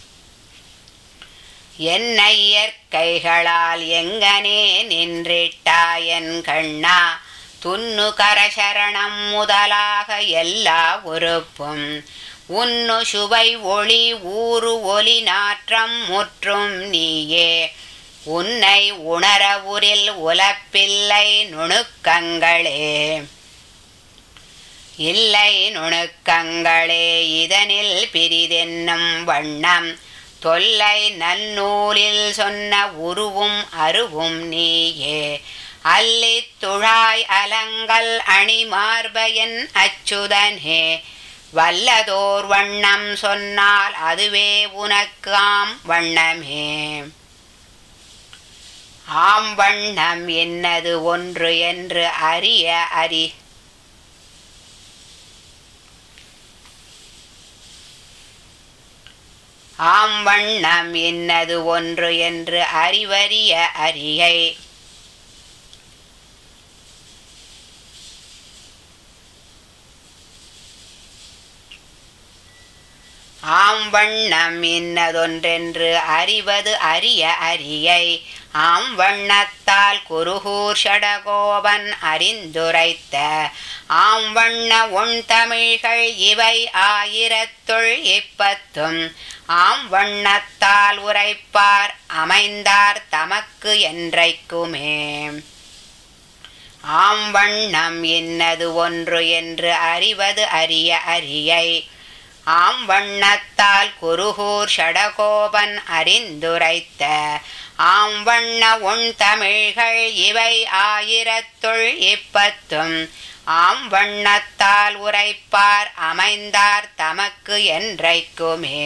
A: என்ன இயற்கைகளால் எங்கனே நின்றிட்டாயன் கண்ணா துன்னு கரசரணம் முதலாக எல்லா உறுப்பும் உன்னு சுவை ஒளி ஊறு ஒலி நாற்றம் முற்றும் நீயே உன்னை உணர உரில் உலப்பில்லை நுணுக்கங்களே இல்லை நுணுக்கங்களே இதனில் பிரிதென்னும் வண்ணம் தொல்லை நன்னூலில் சொன்ன உருவும் அருவும் நீயே அல்லித் துழாய் அலங்கல் அணி மார்பயன் அச்சுதனே வல்லதோர் வண்ணம் சொன்னால் அதுவே உனக்கு ஆம் வண்ணமே ஆம் வண்ணம் என்னது ஒன்று என்று அறிய அறி ஆம் வண்ணம் என்னது ஒன்று என்று அறிவறிய அறியை ஆம் வண்ணம் இன்னதொன்றென்று அறிவது அரிய அரியை ஆம் வண்ணத்தால் குருகூர் ஷடகோபன் அறிந்துரைத்த ஆம் வண்ண உன் தமிழ்கள் இவை ஆயிரத்துள் இப்பத்தும் ஆம் வண்ணத்தால் உரைப்பார் அமைந்தார் தமக்கு என்றைக்குமே ஆம் வண்ணம் இன்னது ஒன்று என்று அறிவது அரிய அரியை ஆம் வண்ணத்தால் குருகூர் ஷடகோபன் அறிந்துரைத்த ஆம் வண்ண உன் தமிழ்கள் இவை ஆயிரத்துள் இப்பத்தும் ஆம் வண்ணத்தால் உரைப்பார் அமைந்தார் தமக்கு என்றைக்குமே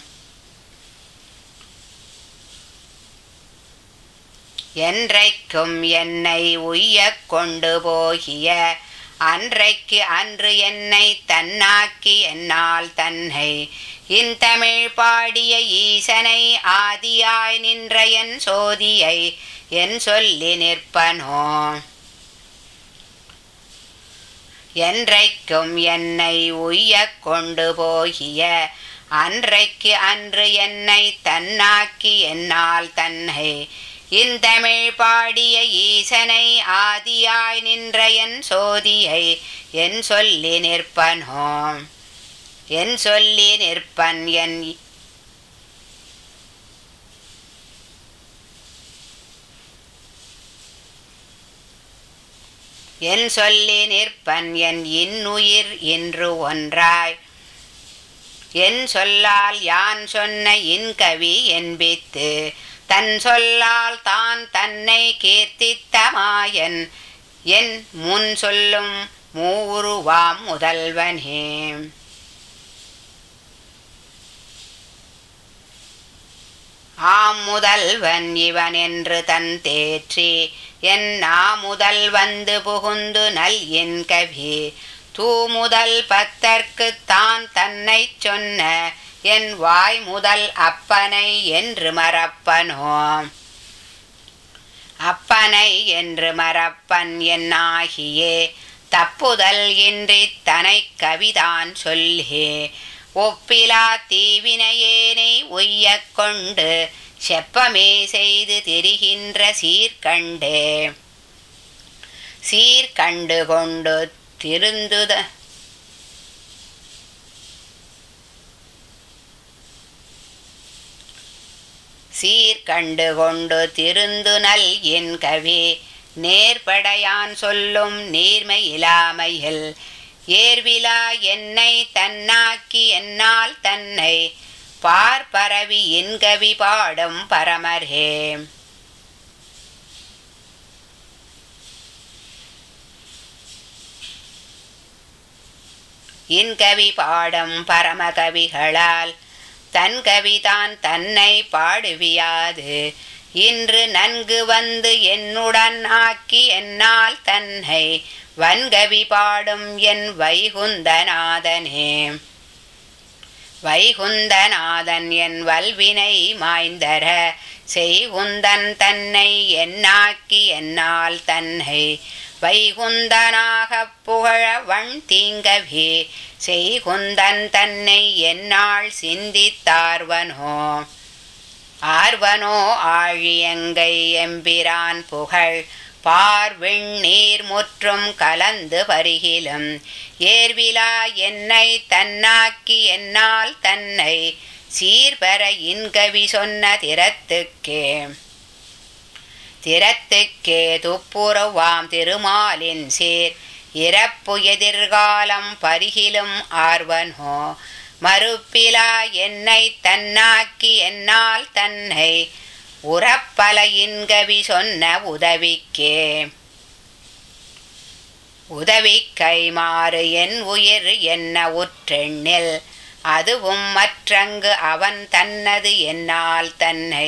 A: என்றைக்கும் என்னை உய்யக் கொண்டு போகிய அன்றைக்கு அன்று என்னை தன்னாக்கி என்னால் தன்னை இன்தமிழ் பாடிய ஈசனை ஆதியாய் நின்ற என் சோதியை என் சொல்லி நிற்பனோ என்றைக்கும் என்னை உய்யக் கொண்டு போகிய அன்றைக்கு அன்று என்னை தன்னாக்கி என்னால் தன்னை இந்தமிழ் பாடிய ஈசனை ஆதியாய் நின்ற என் சோதியை என் சொல்லி நிற்பனோ என் சொல்லி நிற்பன் என் என் சொல்லி நிற்பன் என் இன்னுயிர் இன்று ஒன்றாய் என் சொல்லால் யான் சொன்ன இன்கவி என்பித்து தன் சொல்லால் தான் தன்னை கீர்த்தித்த மாயன் என் முன் சொல்லும் மூருவாம் முதல்வனே ஆம் முதல்வன் இவன் என்று தன் தேற்றி என் முதல் வந்து புகுந்து நல் என் கவி தூமுதல் பத்தற்கு தான் தன்னை சொன்ன என் வாய் முதல் அப்பனை என்று மறப்பனோ அப்பனை என்று மறப்பன் என்னாகியே தப்புதல் இன்றி தனை கவிதான் சொல்லி ஒப்பிலா தீவினையேனை ஒய்யக் கொண்டு செப்பமே செய்து திரிகின்ற சீர்கண்டே சீர்கண்டு கொண்டு திருந்துத சீர்கண்டு கொண்டு திருந்துனல் என் கவி நேர்படையான் சொல்லும் நீர்மை இலாமையில் ஏர்விலா என்னை தன்னாக்கி என்னால் தன்னை பார்ப்பரவி இன்கவி பாடும் பரமரே இன்கவி பாடும் பரமகவிகளால் தன் கவிதான் தன்னை பாடுவியாது இன்று நன்கு வந்து என்னுடன் ஆக்கி என்னால் தன்னை வன்கவி பாடும் என் வைகுந்தநாதனே வைகுந்தநாதன் என் வல்வினை மாய்ந்தர செய்குந்தன் தன்னை என்னாக்கி என்னால் தன்னை வைகுந்தனாகப் புகழ வண் தீங்கவே செய்குந்தன் தன்னை என்னாள் சிந்தித்தார்வனோ ஆர்வனோ ஆழியங்கை எம்பிரான் புகழ் பார்விண் நீர் முற்றும் கலந்து பருகிலும் ஏர்விலா என்னை தன்னாக்கி என்னால் தன்னை சீர்பெற இன்கவி சொன்ன திறத்துக்கே திறத்துக்கே துப்புரவாம் திருமாலின் சீர் இறப்பு எதிர்காலம் பருகிலும் ஆர்வனோ மறுப்பிலா என்னை தன்னாக்கி என்னால் தன்னை உறப்பல இன்கவி சொன்ன உதவிக்கே உதவி கைமாறு என் உயிர் என்ன உற்றெண்ணில் அதுவும் மற்றங்கு அவன் தன்னது என்னால் தன்னை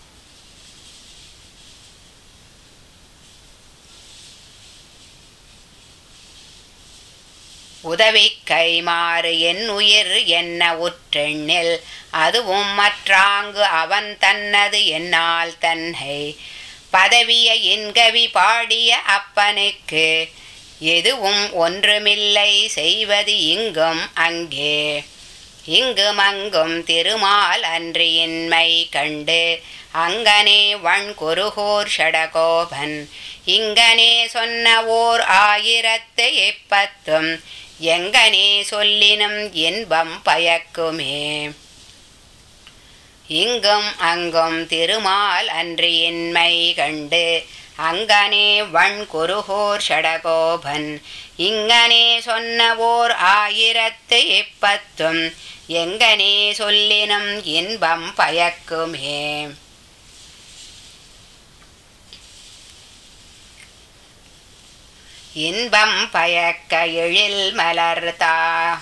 A: உதவி கைமாறு என் உயிர் என்ன உற்றெண்ணில் அதுவும் மற்றாங்கு அவன் தன்னது என்னால் தன்னை பதவிய இன்கவி பாடிய அப்பனுக்கு எதுவும் ஒன்றுமில்லை செய்வது இங்கும் அங்கே இங்கும் அங்கும் திருமால் அன்றியின்மை கண்டு அங்கனே வண் குருகோர் ஷடகோபன் இங்கனே சொன்ன ஓர் ஆயிரத்து எப்பத்தும் எங்கனே சொல்லினும் இன்பம் பயக்குமே இங்கும் அங்கும் திருமால் அன்றியின்மை கண்டு அங்கனே வண் குருகோர் ஷடகோபன் இங்கனே சொன்ன ஓர் ஆயிரத்து இப்பத்தும் எங்கனே சொல்லினும் இன்பம் பயக்குமே இன்பம் பயக்க எழில் மலர்தா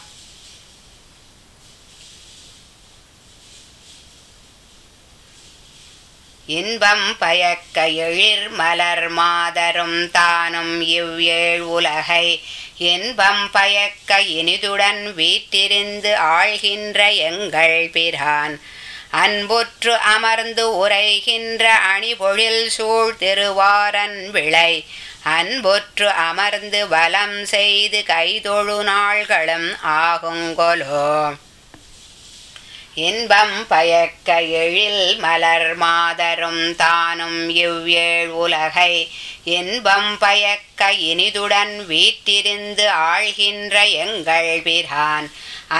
A: இன்பம் பயக்க எழிர் மலர் மாதரும் தானும் இவ்வேழ் உலகை இன்பம் பயக்க இனிதுடன் வீற்றிருந்து ஆழ்கின்ற எங்கள் பிரான் அன்புற்று அமர்ந்து உரைகின்ற அணிபொழில் சூழ் திருவாரன் விளை அன்புற்று அமர்ந்து வலம் செய்து கைதொழு நாள்களும் ஆகுங்கொலோ இன்பம் பயக்க எழில் மலர் மாதரும் தானும் இவ்வேழ் உலகை இன்பம் பயக்க இனிதுடன் வீற்றிருந்து ஆழ்கின்ற எங்கள் பிரான்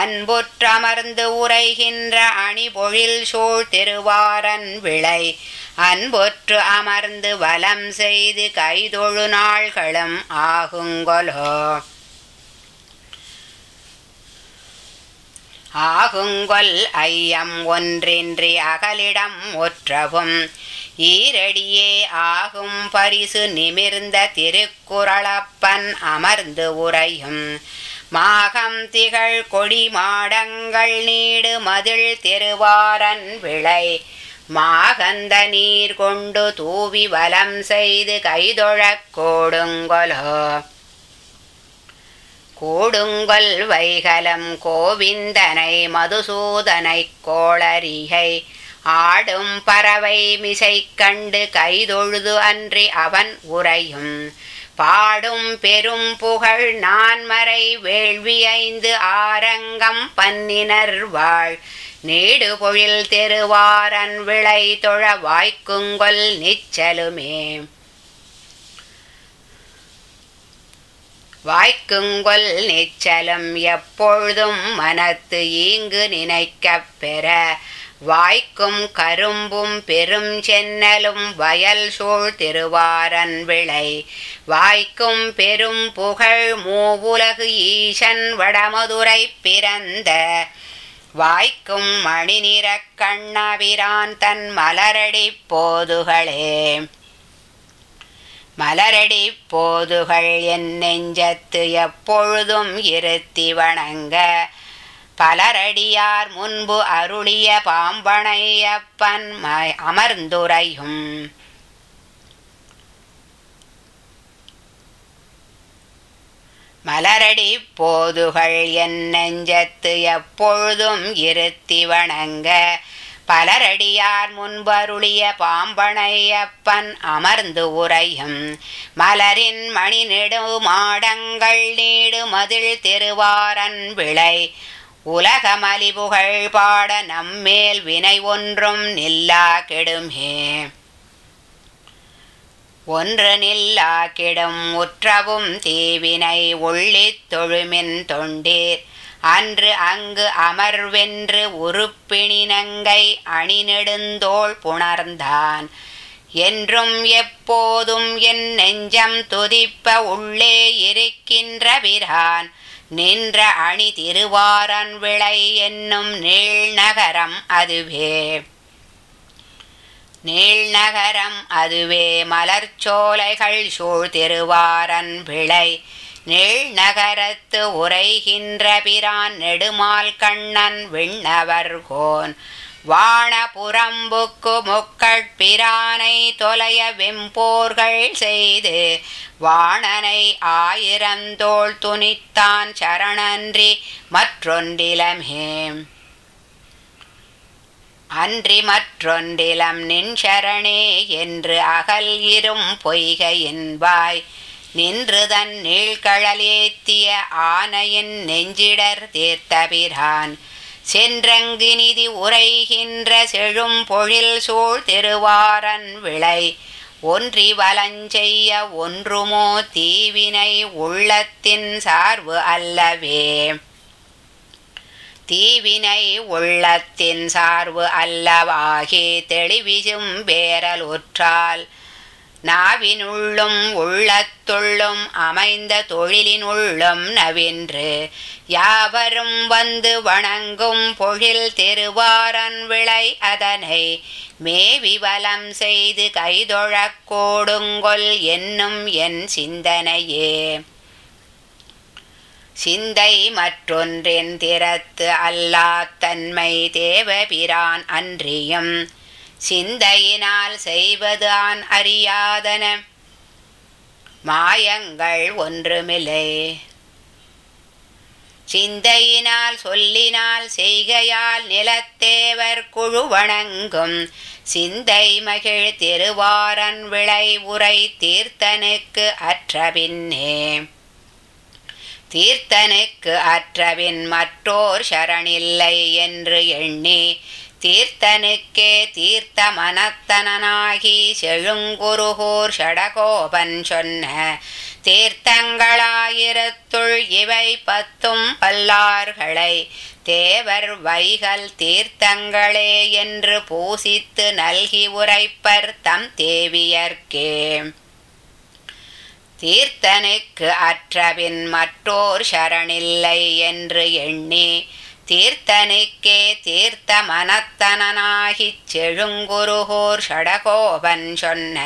A: அன்புற்றமர்ந்து உரைகின்ற அணிபொழில் சூழ் திருவாரன் விளை அன்பொற்று அமர்ந்து வலம் செய்து கைதொழு நாள்களும் ஆகுங்கொலோ ஆகுங்கொல் ஐயம் ஒன்றின்றி அகலிடம் ஒற்றவும் ஈரடியே ஆகும் பரிசு நிமிர்ந்த திருக்குறளப்பன் அமர்ந்து உரையும் மாகம் திகழ் கொடி மாடங்கள் நீடு மதில் திருவாரன் விளை மாகந்த நீர் கொண்டு தூவி வலம் செய்து கைதொழக் கோடுங்கொலோ கூடுங்கொல் வைகலம் கோவிந்தனை மதுசூதனை கோளரிகை ஆடும் பறவை மிசை கண்டு கைதொழுது அன்றி அவன் உரையும் பாடும் பெரும் புகழ் நான்மறை வேள்வி ஐந்து ஆரங்கம் பன்னினர் வாழ் நீடு பொழில் தெருவாரன் விளை தொழ வாய்க்குங்கொல் நிச்சலுமே வாய்க்குங்கொல் நிச்சலம் எப்பொழுதும் மனத்து ஈங்கு நினைக்கப் பெற வாய்க்கும் கரும்பும் பெரும் சென்னலும் வயல் சூழ் திருவாரன் விளை வாய்க்கும் பெரும் புகழ் மூவுலகு ஈசன் வடமதுரை பிறந்த வாய்க்கும் மணிநிறக் கண்ணபிரான் தன் மலரடி போதுகளே மலரடி போதுகள் என் நெஞ்சத்து எப்பொழுதும் இருத்தி வணங்க பலரடியார் முன்பு அருளிய பாம்பனையப்பன் ம- அமர்ந்துரையும் மலரடி போதுகள் என் நெஞ்சத்து எப்பொழுதும் இருத்தி வணங்க பலரடியார் முன்பருளிய பாம்பனையப்பன் அமர்ந்து உரையும் மலரின் மணி நெடு மாடங்கள் நீடு மதில் திருவாரன் விளை உலகமலி புகழ் பாட நம்மேல் வினை ஒன்றும் நில்லா கெடுமே ஒன்று நில்லா கெடும் உற்றவும் தீவினை உள்ளித் தொழுமின் தொண்டீர் அன்று அங்கு அமர்வென்று உறுப்பிணினங்கை அணிநெடுந்தோள் புணர்ந்தான் என்றும் எப்போதும் என் நெஞ்சம் துதிப்ப உள்ளே இருக்கின்ற பிரான் நின்ற அணி திருவாரன் விளை என்னும் நீழ்நகரம் அதுவே நீழ்நகரம் அதுவே மலர்ச்சோலைகள் சூழ் திருவாரன் விளை நீழ்நகரத்து உரைகின்ற பிரான் நெடுமால் கண்ணன் விண்ணவர்கோன் வானபுறம்புக்கு முக்கட்பிரானை தொலைய வெம்போர்கள் செய்து வாணனை ஆயிரந்தோள் துணித்தான் சரணன்றி மற்றொன்றிலமே அன்றி மற்றொன்றிலம் நின் சரணே என்று அகல் இரும் பொய்கையின்பாய் நின்று தன் நீழ்கழலேத்திய ஆனையின் நெஞ்சிடர் தீர்த்தபிரான் சென்றங்கு நிதி உரைகின்ற செழும் பொழில் சூழ் திருவாரன் விளை ஒன்றி வலஞ்செய்ய ஒன்றுமோ தீவினை உள்ளத்தின் சார்பு அல்லவே தீவினை உள்ளத்தின் சார்பு அல்லவாகி தெளிவிசும் பேரல் உற்றால் நாவினுள்ளும் உள்ளத்துள்ளும் அமைந்த தொழிலினுள்ளும் நவின்று யாவரும் வந்து வணங்கும் பொழில் திருவாரன் விளை அதனை மேவி வலம் செய்து கைதொழக் கோடுங்கொல் என்னும் என் சிந்தனையே சிந்தை மற்றொன்றின் திறத்து அல்லாத்தன்மை தேவபிரான் அன்றியும் சிந்தையினால் செய்வதான் அறியாதன மாயங்கள் ஒன்றுமில்லை சிந்தையினால் சொல்லினால் செய்கையால் நிலத்தேவர் குழு வணங்கும் சிந்தை மகிழ் திருவாரன் விளை உரை தீர்த்தனுக்கு அற்ற பின்னே தீர்த்தனுக்கு அற்றபின் மற்றோர் சரணில்லை என்று எண்ணி தீர்த்தனுக்கே தீர்த்த மனத்தனாகி செழுங்குருகூர் ஷடகோபன் சொன்ன தீர்த்தங்களாயிரத்துள் இவை பத்தும் பல்லார்களை தேவர் வைகல் தீர்த்தங்களே என்று பூசித்து நல்கி உரைப்பர் தம் தேவியர்க்கே தீர்த்தனுக்கு அற்றபின் மற்றோர் சரணில்லை என்று எண்ணி தீர்த்தனுக்கே தீர்த்த மனத்தனாகிச் செழுங்குருகூர் ஷடகோபன் சொன்ன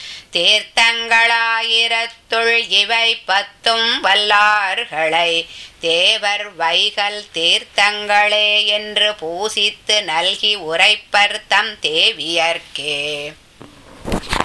A: தீர்த்தங்களாயிரத்துள் இவை பத்தும் வல்லார்களை தேவர் வைகல் தீர்த்தங்களே என்று பூசித்து நல்கி உரைப்பர் தம் தேவியர்க்கே